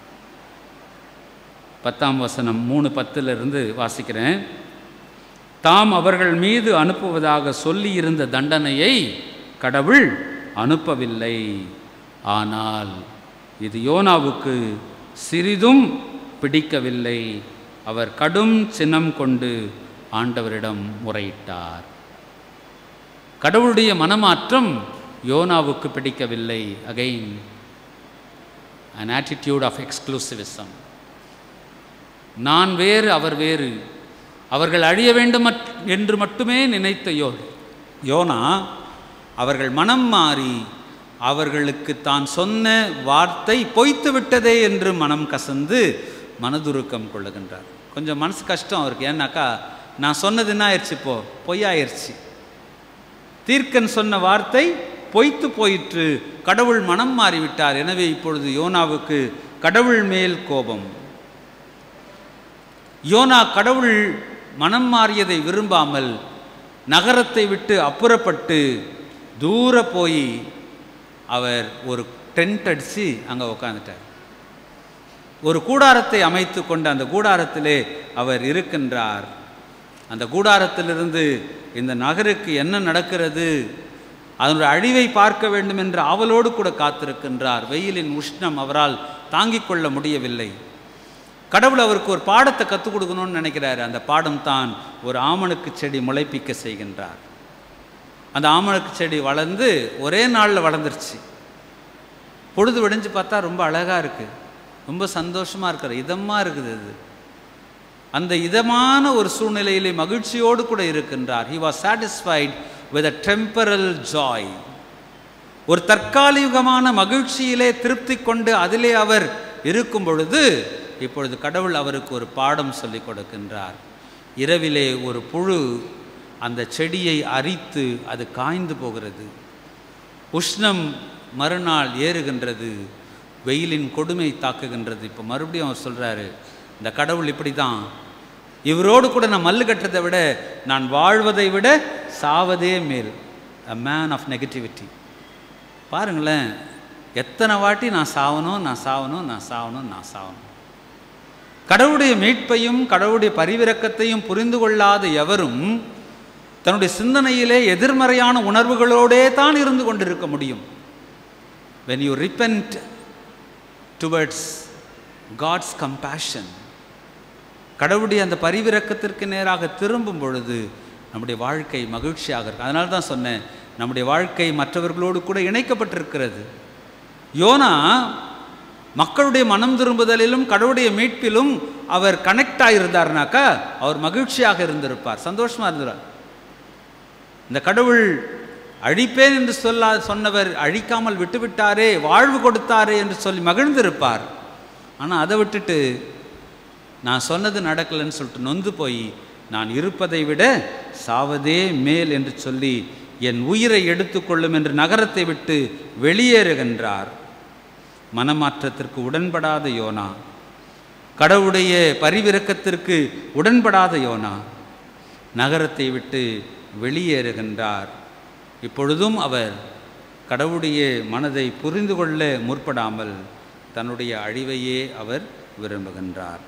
பத்தாம் வசனம் மூணு பத்திலிருந்து வாசிக்கிறேன் தாம் அவர்கள் மீது அனுப்புவதாக சொல்லியிருந்த தண்டனையை கடவுள் அனுப்பவில்லை ஆனால் இது யோனாவுக்கு சிறிதும் பிடிக்கவில்லை அவர் கடும் சினம் கொண்டு ஆண்டவரிடம் முறையிட்டார் கடவுளுடைய மனமாற்றம் யோனாவுக்கு பிடிக்கவில்லை again an attitude of exclusivism நான் வேறு அவர் வேறு அவர்கள் அழிய வேண்டும் மட்- என்று மட்டுமே நினைத்த யோ யோனா அவர்கள் மனம் மாறி அவர்களுக்கு தான் சொன்ன வார்த்தை பொய்த்து விட்டதே என்று மனம் கசந்து மனதுருக்கம் கொள்ளுகின்றார் கொஞ்சம் மனசு கஷ்டம் அவருக்கு ஏன்னாக்கா நான் சொன்னது என்ன ஆயிடுச்சு இப்போ பொய்யாயிருச்சு தீர்க்கன் சொன்ன வார்த்தை பொய்த்து போயிற்று கடவுள் மனம் மாறிவிட்டார் எனவே இப்பொழுது யோனாவுக்கு கடவுள் மேல் கோபம் யோனா கடவுள் மனம் மாறியதை விரும்பாமல் நகரத்தை விட்டு அப்புறப்பட்டு தூர போய் அவர் ஒரு டென்ட் அடித்து அங்கே உட்காந்துட்டார் ஒரு கூடாரத்தை அமைத்து கொண்டு அந்த கூடாரத்திலே அவர் இருக்கின்றார் அந்த கூடாரத்திலிருந்து இந்த நகருக்கு என்ன நடக்கிறது அதனுடைய அழிவை பார்க்க வேண்டும் என்ற ஆவலோடு கூட காத்திருக்கின்றார் வெயிலின் உஷ்ணம் அவரால் தாங்கிக் கொள்ள முடியவில்லை கடவுள் அவருக்கு ஒரு பாடத்தை கற்றுக் கொடுக்கணும்னு நினைக்கிறாரு அந்த பாடம் தான் ஒரு ஆமணக்கு செடி முளைப்பிக்க செய்கின்றார் அந்த ஆமணக்கு செடி வளர்ந்து ஒரே நாளில் வளர்ந்துருச்சு பொழுது விடிஞ்சு பார்த்தா ரொம்ப அழகாக இருக்குது ரொம்ப சந்தோஷமாக இருக்கிற இதமாக இருக்குது அது அந்த இதமான ஒரு சூழ்நிலையிலே மகிழ்ச்சியோடு கூட இருக்கின்றார் he was satisfied with a temporal joy ஒரு தற்காலிகமான மகிழ்ச்சியிலே திருப்தி கொண்டு அதிலே அவர் இருக்கும் பொழுது இப்பொழுது கடவுள் அவருக்கு ஒரு பாடம் சொல்லிக் கொடுக்கின்றார் இரவிலே ஒரு புழு அந்த செடியை அரித்து அது காய்ந்து போகிறது உஷ்ணம் மறுநாள் ஏறுகின்றது வெயிலின் கொடுமை தாக்குகின்றது இப்போ மறுபடியும் அவர் சொல்கிறாரு இந்த கடவுள் இப்படி தான் இவரோடு கூட நான் மல்லு கட்டுறதை விட நான் வாழ்வதை விட சாவதே மேல் அ மேன் ஆஃப் நெகட்டிவிட்டி பாருங்களேன் எத்தனை வாட்டி நான் சாவணும் நான் சாவணும் நான் சாவணும் நான் சாவணும் கடவுளுடைய மீட்பையும் கடவுளுடைய பரிவிரக்கத்தையும் புரிந்து கொள்ளாத எவரும் தன்னுடைய சிந்தனையிலே எதிர்மறையான உணர்வுகளோடே தான் இருந்து கொண்டிருக்க முடியும் when you repent towards God's compassion கடவுளுடைய அந்த பரிவிரக்கத்திற்கு நேராக திரும்பும் பொழுது நம்முடைய வாழ்க்கை மகிழ்ச்சியாக இருக்கு அதனால தான் சொன்னேன் நம்முடைய வாழ்க்கை மற்றவர்களோடு கூட இணைக்கப்பட்டிருக்கிறது யோனா மக்களுடைய மனம் திரும்புதலிலும் கடவுளுடைய மீட்பிலும் அவர் கனெக்ட் ஆகியிருந்தார்னாக்கா அவர் மகிழ்ச்சியாக இருந்திருப்பார் சந்தோஷமாக இருந்தார் இந்த கடவுள் அழிப்பேன் என்று சொல்லா சொன்னவர் அழிக்காமல் விட்டுவிட்டாரே வாழ்வு கொடுத்தாரே என்று சொல்லி மகிழ்ந்திருப்பார் ஆனால் அதை விட்டுட்டு நான் சொன்னது நடக்கலைன்னு சொல்லிட்டு நொந்து போய் நான் இருப்பதை விட சாவதே மேல் என்று சொல்லி என் உயிரை எடுத்துக்கொள்ளும் என்று நகரத்தை விட்டு வெளியேறுகின்றார் மனமாற்றத்திற்கு உடன்படாத யோனா கடவுளுடைய பரிவிரக்கத்திற்கு உடன்படாத யோனா நகரத்தை விட்டு வெளியேறுகின்றார் இப்பொழுதும் அவர் கடவுளுடைய மனதை புரிந்து கொள்ள முற்படாமல் தன்னுடைய அழிவையே அவர் விரும்புகின்றார்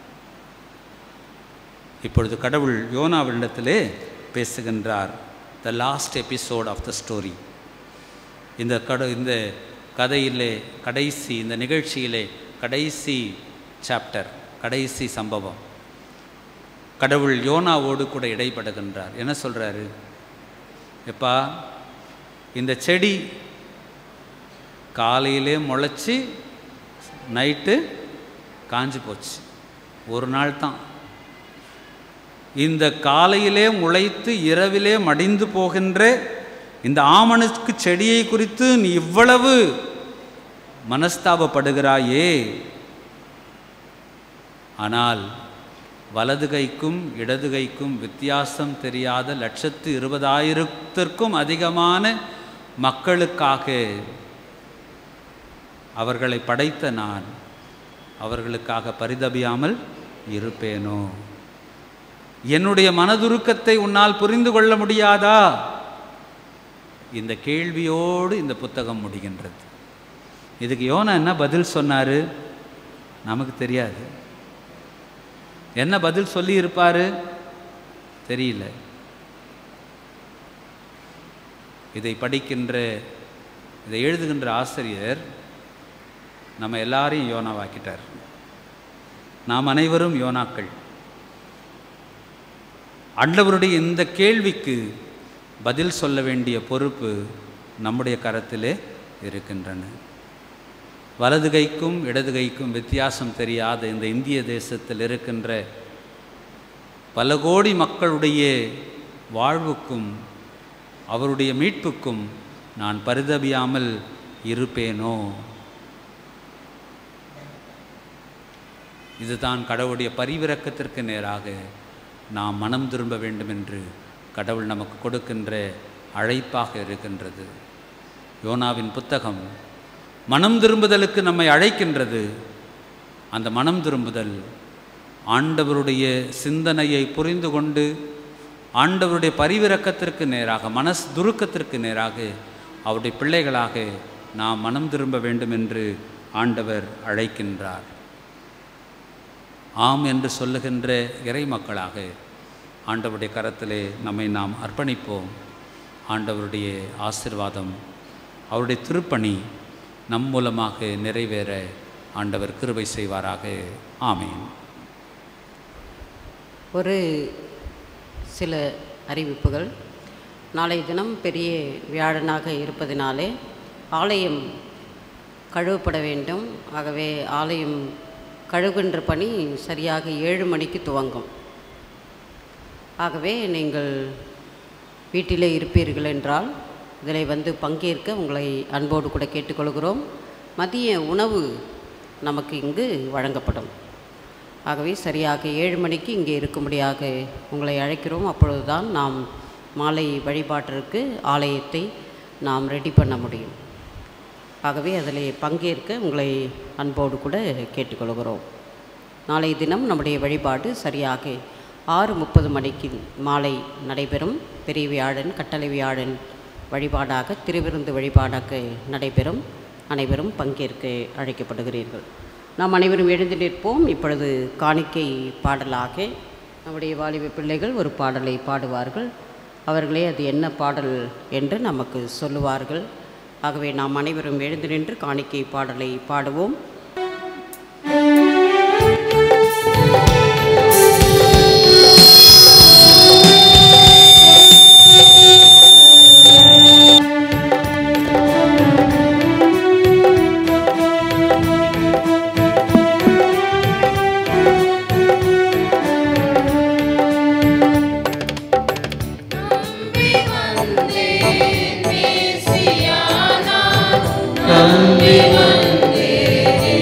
இப்பொழுது கடவுள் யோனாவிடத்திலே பேசுகின்றார் the last episode of the story இந்த கட இந்த கதையிலே கடைசி இந்த நிகழ்ச்சியிலே கடைசி சாப்டர் கடைசி சம்பவம் கடவுள் யோனாவோடு கூட இடைப்படுகின்றார் என்ன சொல்கிறாரு எப்பா இந்த செடி காலையிலே முளைச்சி நைட்டு காஞ்சி போச்சு ஒரு நாள் தான் இந்த காலையிலே முளைத்து இரவிலே மடிந்து போகின்ற இந்த ஆமணக்கு செடியை குறித்து நீ இவ்வளவு மனஸ்தாபப்படுகிறாயே ஆனால் வலது கைக்கும் இடது கைக்கும் வித்தியாசம் தெரியாத லட்சத்து இருபதாயிரத்திற்கும் அதிகமான மக்களுக்காக அவர்களை படைத்த நான் அவர்களுக்காக பரிதபியாமல் இருப்பேனோ என்னுடைய மனதுருக்கத்தை உன்னால் புரிந்து கொள்ள முடியாதா இந்த கேள்வியோடு இந்த புத்தகம் முடிகின்றது இதுக்கு யோனா என்ன பதில் சொன்னார் நமக்கு தெரியாது என்ன பதில் சொல்லி இருப்பாரு தெரியல இதை படிக்கின்ற இதை எழுதுகின்ற ஆசிரியர் நம்ம எல்லாரையும் யோனாவாக்கிட்டார் நாம் அனைவரும் யோனாக்கள் ஆண்டவருடைய இந்த கேள்விக்கு பதில் சொல்ல வேண்டிய பொறுப்பு நம்முடைய கரத்திலே இருக்கின்றன வலது கைக்கும் இடது கைக்கும் வித்தியாசம் தெரியாத இந்த இந்திய தேசத்தில் இருக்கின்ற பல கோடி மக்களுடைய வாழ்வுக்கும் அவருடைய மீட்புக்கும் நான் பரிதபியாமல் இருப்பேனோ இதுதான் கடவுளுடைய பரிவிரக்கத்திற்கு நேராக நாம் மனம் திரும்ப வேண்டும் என்று கடவுள் நமக்கு கொடுக்கின்ற அழைப்பாக இருக்கின்றது யோனாவின் புத்தகம் மனம் திரும்புதலுக்கு நம்மை அழைக்கின்றது அந்த மனம் திரும்புதல் ஆண்டவருடைய சிந்தனையை புரிந்து கொண்டு ஆண்டவருடைய பரிவிரக்கத்திற்கு நேராக மனஸ் துருக்கத்திற்கு நேராக அவருடைய பிள்ளைகளாக நாம் மனம் திரும்ப வேண்டும் என்று ஆண்டவர் அழைக்கின்றார் ஆம் என்று சொல்லுகின்ற இறை மக்களாக ஆண்டவருடைய கரத்திலே நம்மை நாம் அர்ப்பணிப்போம் ஆண்டவருடைய ஆசிர்வாதம் அவருடைய திருப்பணி நம் மூலமாக நிறைவேற ஆண்டவர் கிருபை செய்வாராக ஆமேன் ஒரு சில அறிவிப்புகள் நாளை தினம் பெரிய வியாழனாக இருப்பதினாலே ஆலயம் கழுவப்பட வேண்டும் ஆகவே ஆலயம் கழுவுகின்ற பணி சரியாக ஏழு மணிக்கு துவங்கும் ஆகவே நீங்கள் வீட்டிலே இருப்பீர்கள் என்றால் இதில் வந்து பங்கேற்க உங்களை அன்போடு கூட கேட்டுக்கொள்கிறோம் மதிய உணவு நமக்கு இங்கு வழங்கப்படும் ஆகவே சரியாக ஏழு மணிக்கு இங்கே இருக்கும்படியாக உங்களை அழைக்கிறோம் அப்பொழுதுதான் நாம் மாலை வழிபாட்டிற்கு ஆலயத்தை நாம் ரெடி பண்ண முடியும் ஆகவே அதில் பங்கேற்க உங்களை அன்போடு கூட கேட்டுக்கொள்கிறோம் நாளைய தினம் நம்முடைய வழிபாடு சரியாக ஆறு முப்பது மணிக்கு மாலை நடைபெறும் பெரிய வியாழன் கட்டளை வியாழன் வழிபாடாக திருவிருந்து வழிபாடாக நடைபெறும் அனைவரும் பங்கேற்க அழைக்கப்படுகிறீர்கள் நாம் அனைவரும் எழுந்து நிற்போம் இப்பொழுது காணிக்கை பாடலாக நம்முடைய வாலிப பிள்ளைகள் ஒரு பாடலை பாடுவார்கள் அவர்களே அது என்ன பாடல் என்று நமக்கு சொல்லுவார்கள் ஆகவே நாம் அனைவரும் எழுந்து நின்று காணிக்கை பாடலை பாடுவோம் நம்பி வந்தே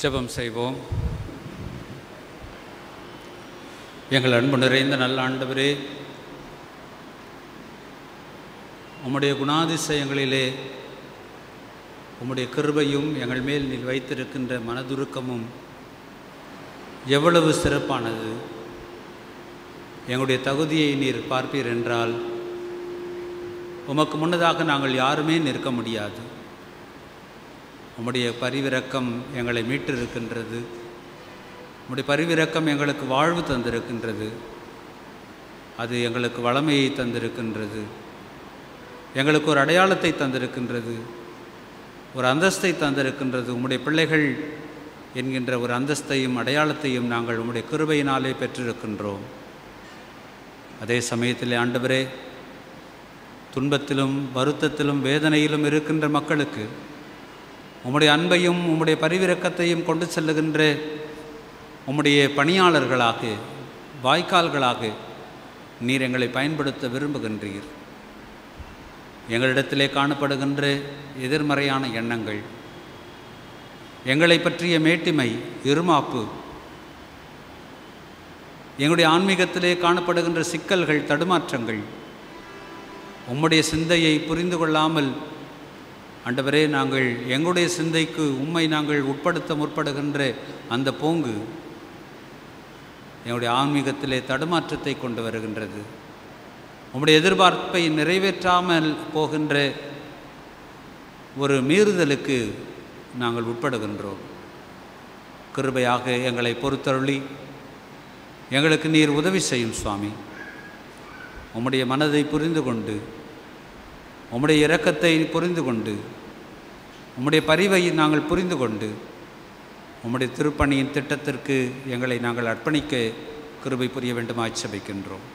ஜெபம் செய்வோம் எங்கள் அன்பு நிறைந்த நல்ல ஆண்டவரே உம்முடைய குணாதிசயங்களிலே உம்முடைய கிருபையும் எங்கள் மேல் நீர் வைத்திருக்கின்ற மனதுருக்கமும் எவ்வளவு சிறப்பானது எங்களுடைய தகுதியை நீர் பார்ப்பீர் என்றால் உமக்கு முன்னதாக நாங்கள் யாருமே நிற்க முடியாது உம்முடைய பரிவிரக்கம் எங்களை மீட்டிருக்கின்றது உம்முடைய பரிவிரக்கம் எங்களுக்கு வாழ்வு தந்திருக்கின்றது அது எங்களுக்கு வளமையை தந்திருக்கின்றது எங்களுக்கு ஒரு அடையாளத்தை தந்திருக்கின்றது ஒரு அந்தஸ்தை தந்திருக்கின்றது உம்முடைய பிள்ளைகள் என்கின்ற ஒரு அந்தஸ்தையும் அடையாளத்தையும் நாங்கள் உம்முடைய கிருபையினாலே பெற்றிருக்கின்றோம் அதே சமயத்தில் ஆண்டவரே துன்பத்திலும் வருத்தத்திலும் வேதனையிலும் இருக்கின்ற மக்களுக்கு உம்முடைய அன்பையும் உம்முடைய பரிவிரக்கத்தையும் கொண்டு செல்லுகின்ற உம்முடைய பணியாளர்களாக வாய்க்கால்களாக நீர் எங்களை பயன்படுத்த விரும்புகின்றீர் எங்களிடத்திலே காணப்படுகின்ற எதிர்மறையான எண்ணங்கள் எங்களை பற்றிய மேட்டிமை இருமாப்பு எங்களுடைய ஆன்மீகத்திலே காணப்படுகின்ற சிக்கல்கள் தடுமாற்றங்கள் உம்முடைய சிந்தையை புரிந்து கொள்ளாமல் ஆண்டவரே நாங்கள் எங்களுடைய சிந்தைக்கு உம்மை நாங்கள் உட்படுத்த முற்படுகின்ற அந்த போங்கு எங்களுடைய ஆன்மீகத்திலே தடுமாற்றத்தை கொண்டு வருகின்றது உம்முடைய எதிர்பார்ப்பை நிறைவேற்றாமல் போகின்ற ஒரு மீறுதலுக்கு நாங்கள் உட்படுகின்றோம் கிருபையாக எங்களை பொறுத்தருளி எங்களுக்கு நீர் உதவி செய்யும் சுவாமி உம்முடைய மனதை புரிந்து கொண்டு உம்முடைய இரக்கத்தை புரிந்து கொண்டு உம்முடைய பரிவை நாங்கள் புரிந்து கொண்டு உம்முடைய திருப்பணியின் திட்டத்திற்கு எங்களை நாங்கள் அர்ப்பணிக்க கிருபை புரிய வேண்டுமாய் சபிக்கின்றோம்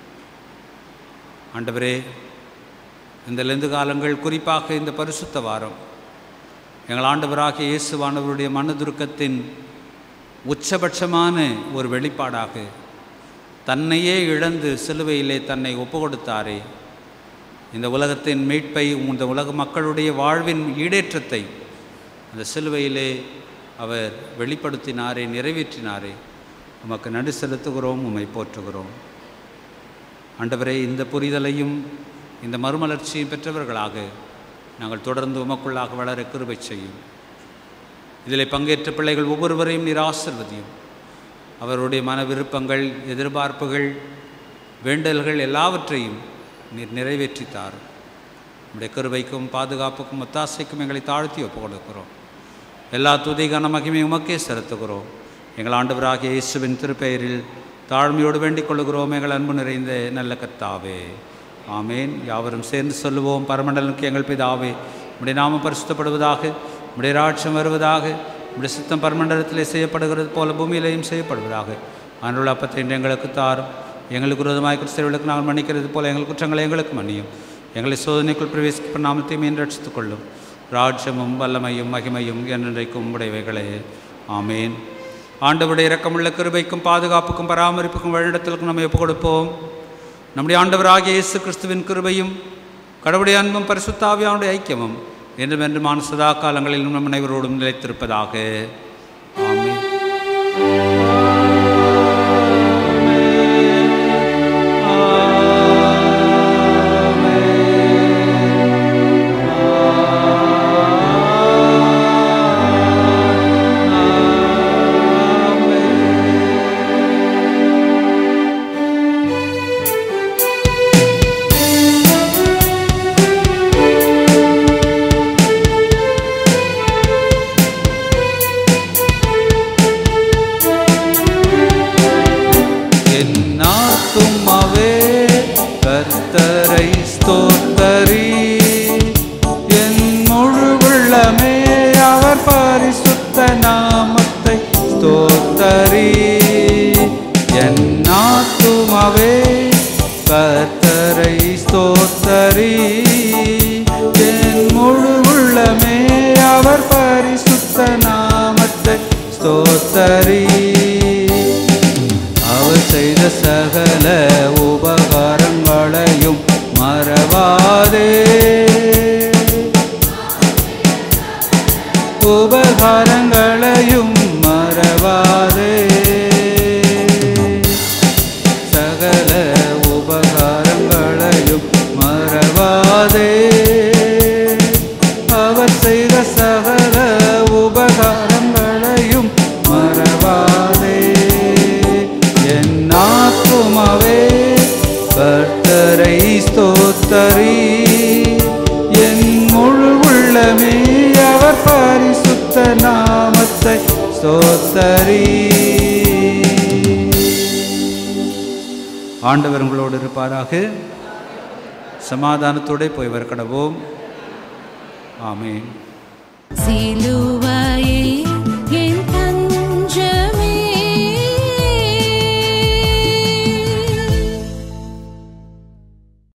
ஆண்டவரே இந்த லெந்து காலங்கள் குறிப்பாக இந்த பரிசுத்த வாரம் எங்கள் ஆண்டவராகிய இயேசுவானவருடைய மனதுருக்கத்தின் உச்சபட்சமான ஒரு வெளிப்பாடாக தன்னையே இழந்து சிலுவையிலே தன்னை ஒப்பு கொடுத்தாரே இந்த உலகத்தின் மீட்பை இந்த உலக மக்களுடைய வாழ்வின் ஈடேற்றத்தை அந்த சிலுவையிலே அவர் வெளிப்படுத்தினாரே நிறைவேற்றினாரே உமக்கு நடு செலுத்துகிறோம் உம்மை போற்றுகிறோம் ஆண்டவரே இந்த புரிதலையும் இந்த மறுமலர்ச்சியும் பெற்றவர்களாக நாங்கள் தொடர்ந்து உமக்குள்ளாக வளர கிருபை செய்யும் இதில் பங்கேற்ற பிள்ளைகள் ஒவ்வொருவரையும் நீர் ஆசிர்வதியும் அவருடைய மன விருப்பங்கள் எதிர்பார்ப்புகள் வேண்டல்கள் எல்லாவற்றையும் நீர் நிறைவேற்றித்தார் நம்முடைய கருவைக்கும் பாதுகாப்புக்கும் ஒத்தாசைக்கும் எங்களை தாழ்த்தி ஒப்பு கொடுக்கிறோம் எல்லா துதி கன மகிமை உமக்கே செலுத்துகிறோம் எங்கள் ஆண்டவராகிய இயேசுவின் திருப்பெயரில் தாழ்மையோடு வேண்டிக் கொள்கிறோம் எங்கள் அன்பு நிறைந்த நல்ல கர்த்தாவே ஆமேன் யாவரும் சேர்ந்து சொல்லுவோம் பரமண்டலுக்கு எங்கள் பிதாவே உடைய நாமம் பரிசுத்தப்படுவதாக உடைய ராட்சம் வருவதாக உடைய சித்தம் பரமண்டலத்திலே செய்யப்படுகிறது போல பூமியிலேயும் செய்யப்படுவதாக அன்றுள்ள அப்பத்தை இன்று எங்களுக்கு தாரும் எங்களுக்கு விரோதமாய் கிறிஸ்தவர்களுக்கு நாங்கள் மன்னிக்கிறது போல எங்கள் குற்றங்களை எங்களுக்கு மன்னியும் எங்களை சோதனைக்குள் பிரவேசிக்க நாமத்தையும் மீன் ரட்சித்துக் கொள்ளும் ராஜ்யமும் வல்லமையும் மகிமையும் என்றைக்கும் உடையவைகளே ஆமேன் ஆண்டவருடைய இரக்கமுள்ள கிருபைக்கும் பாதுகாப்புக்கும் பராமரிப்புக்கும் வழிநடத்தலுக்கும் நம்ம ஒப்புக் கொடுப்போம் நம்முடைய ஆண்டவராகிய இயேசு கிறிஸ்துவின் கிருபையும் கடவுளுடைய அன்பும் பரிசுத்தாவியானுடைய ஐக்கியமும் என்றும் என்றுமான சதா காலங்களிலும் நம் அனைவரோடும் நிலைத்திருப்பதாக ஆமென் என்னாத்துமாவே கர்த்தரை ஸ்தோத்தரி என் முழு உள்ளமே அவர் பரிசுத்த நாமத்தை ஸ்தோத்தரி என்னாத்துமாவே கர்த்தரை ஸ்தோத்தரி என் முழு உள்ளமே அவர் பரிசுத்த நாமத்தை ஸ்தோத்தரி அவர் செய்த சகல உபகாரங்களையும் மறவாதே உபகாரங்களையும் மற ஸ்தோத்தரி என் முழு உள்ளமே அவர் பரிசுத்த நாமத்தை ஸ்தோத்தரி ஆண்டவர் உங்களோடு இருப்பாராக சமாதானத்தோടെ போய் வரக்கடவோம் ஆமென் சிலுவையில்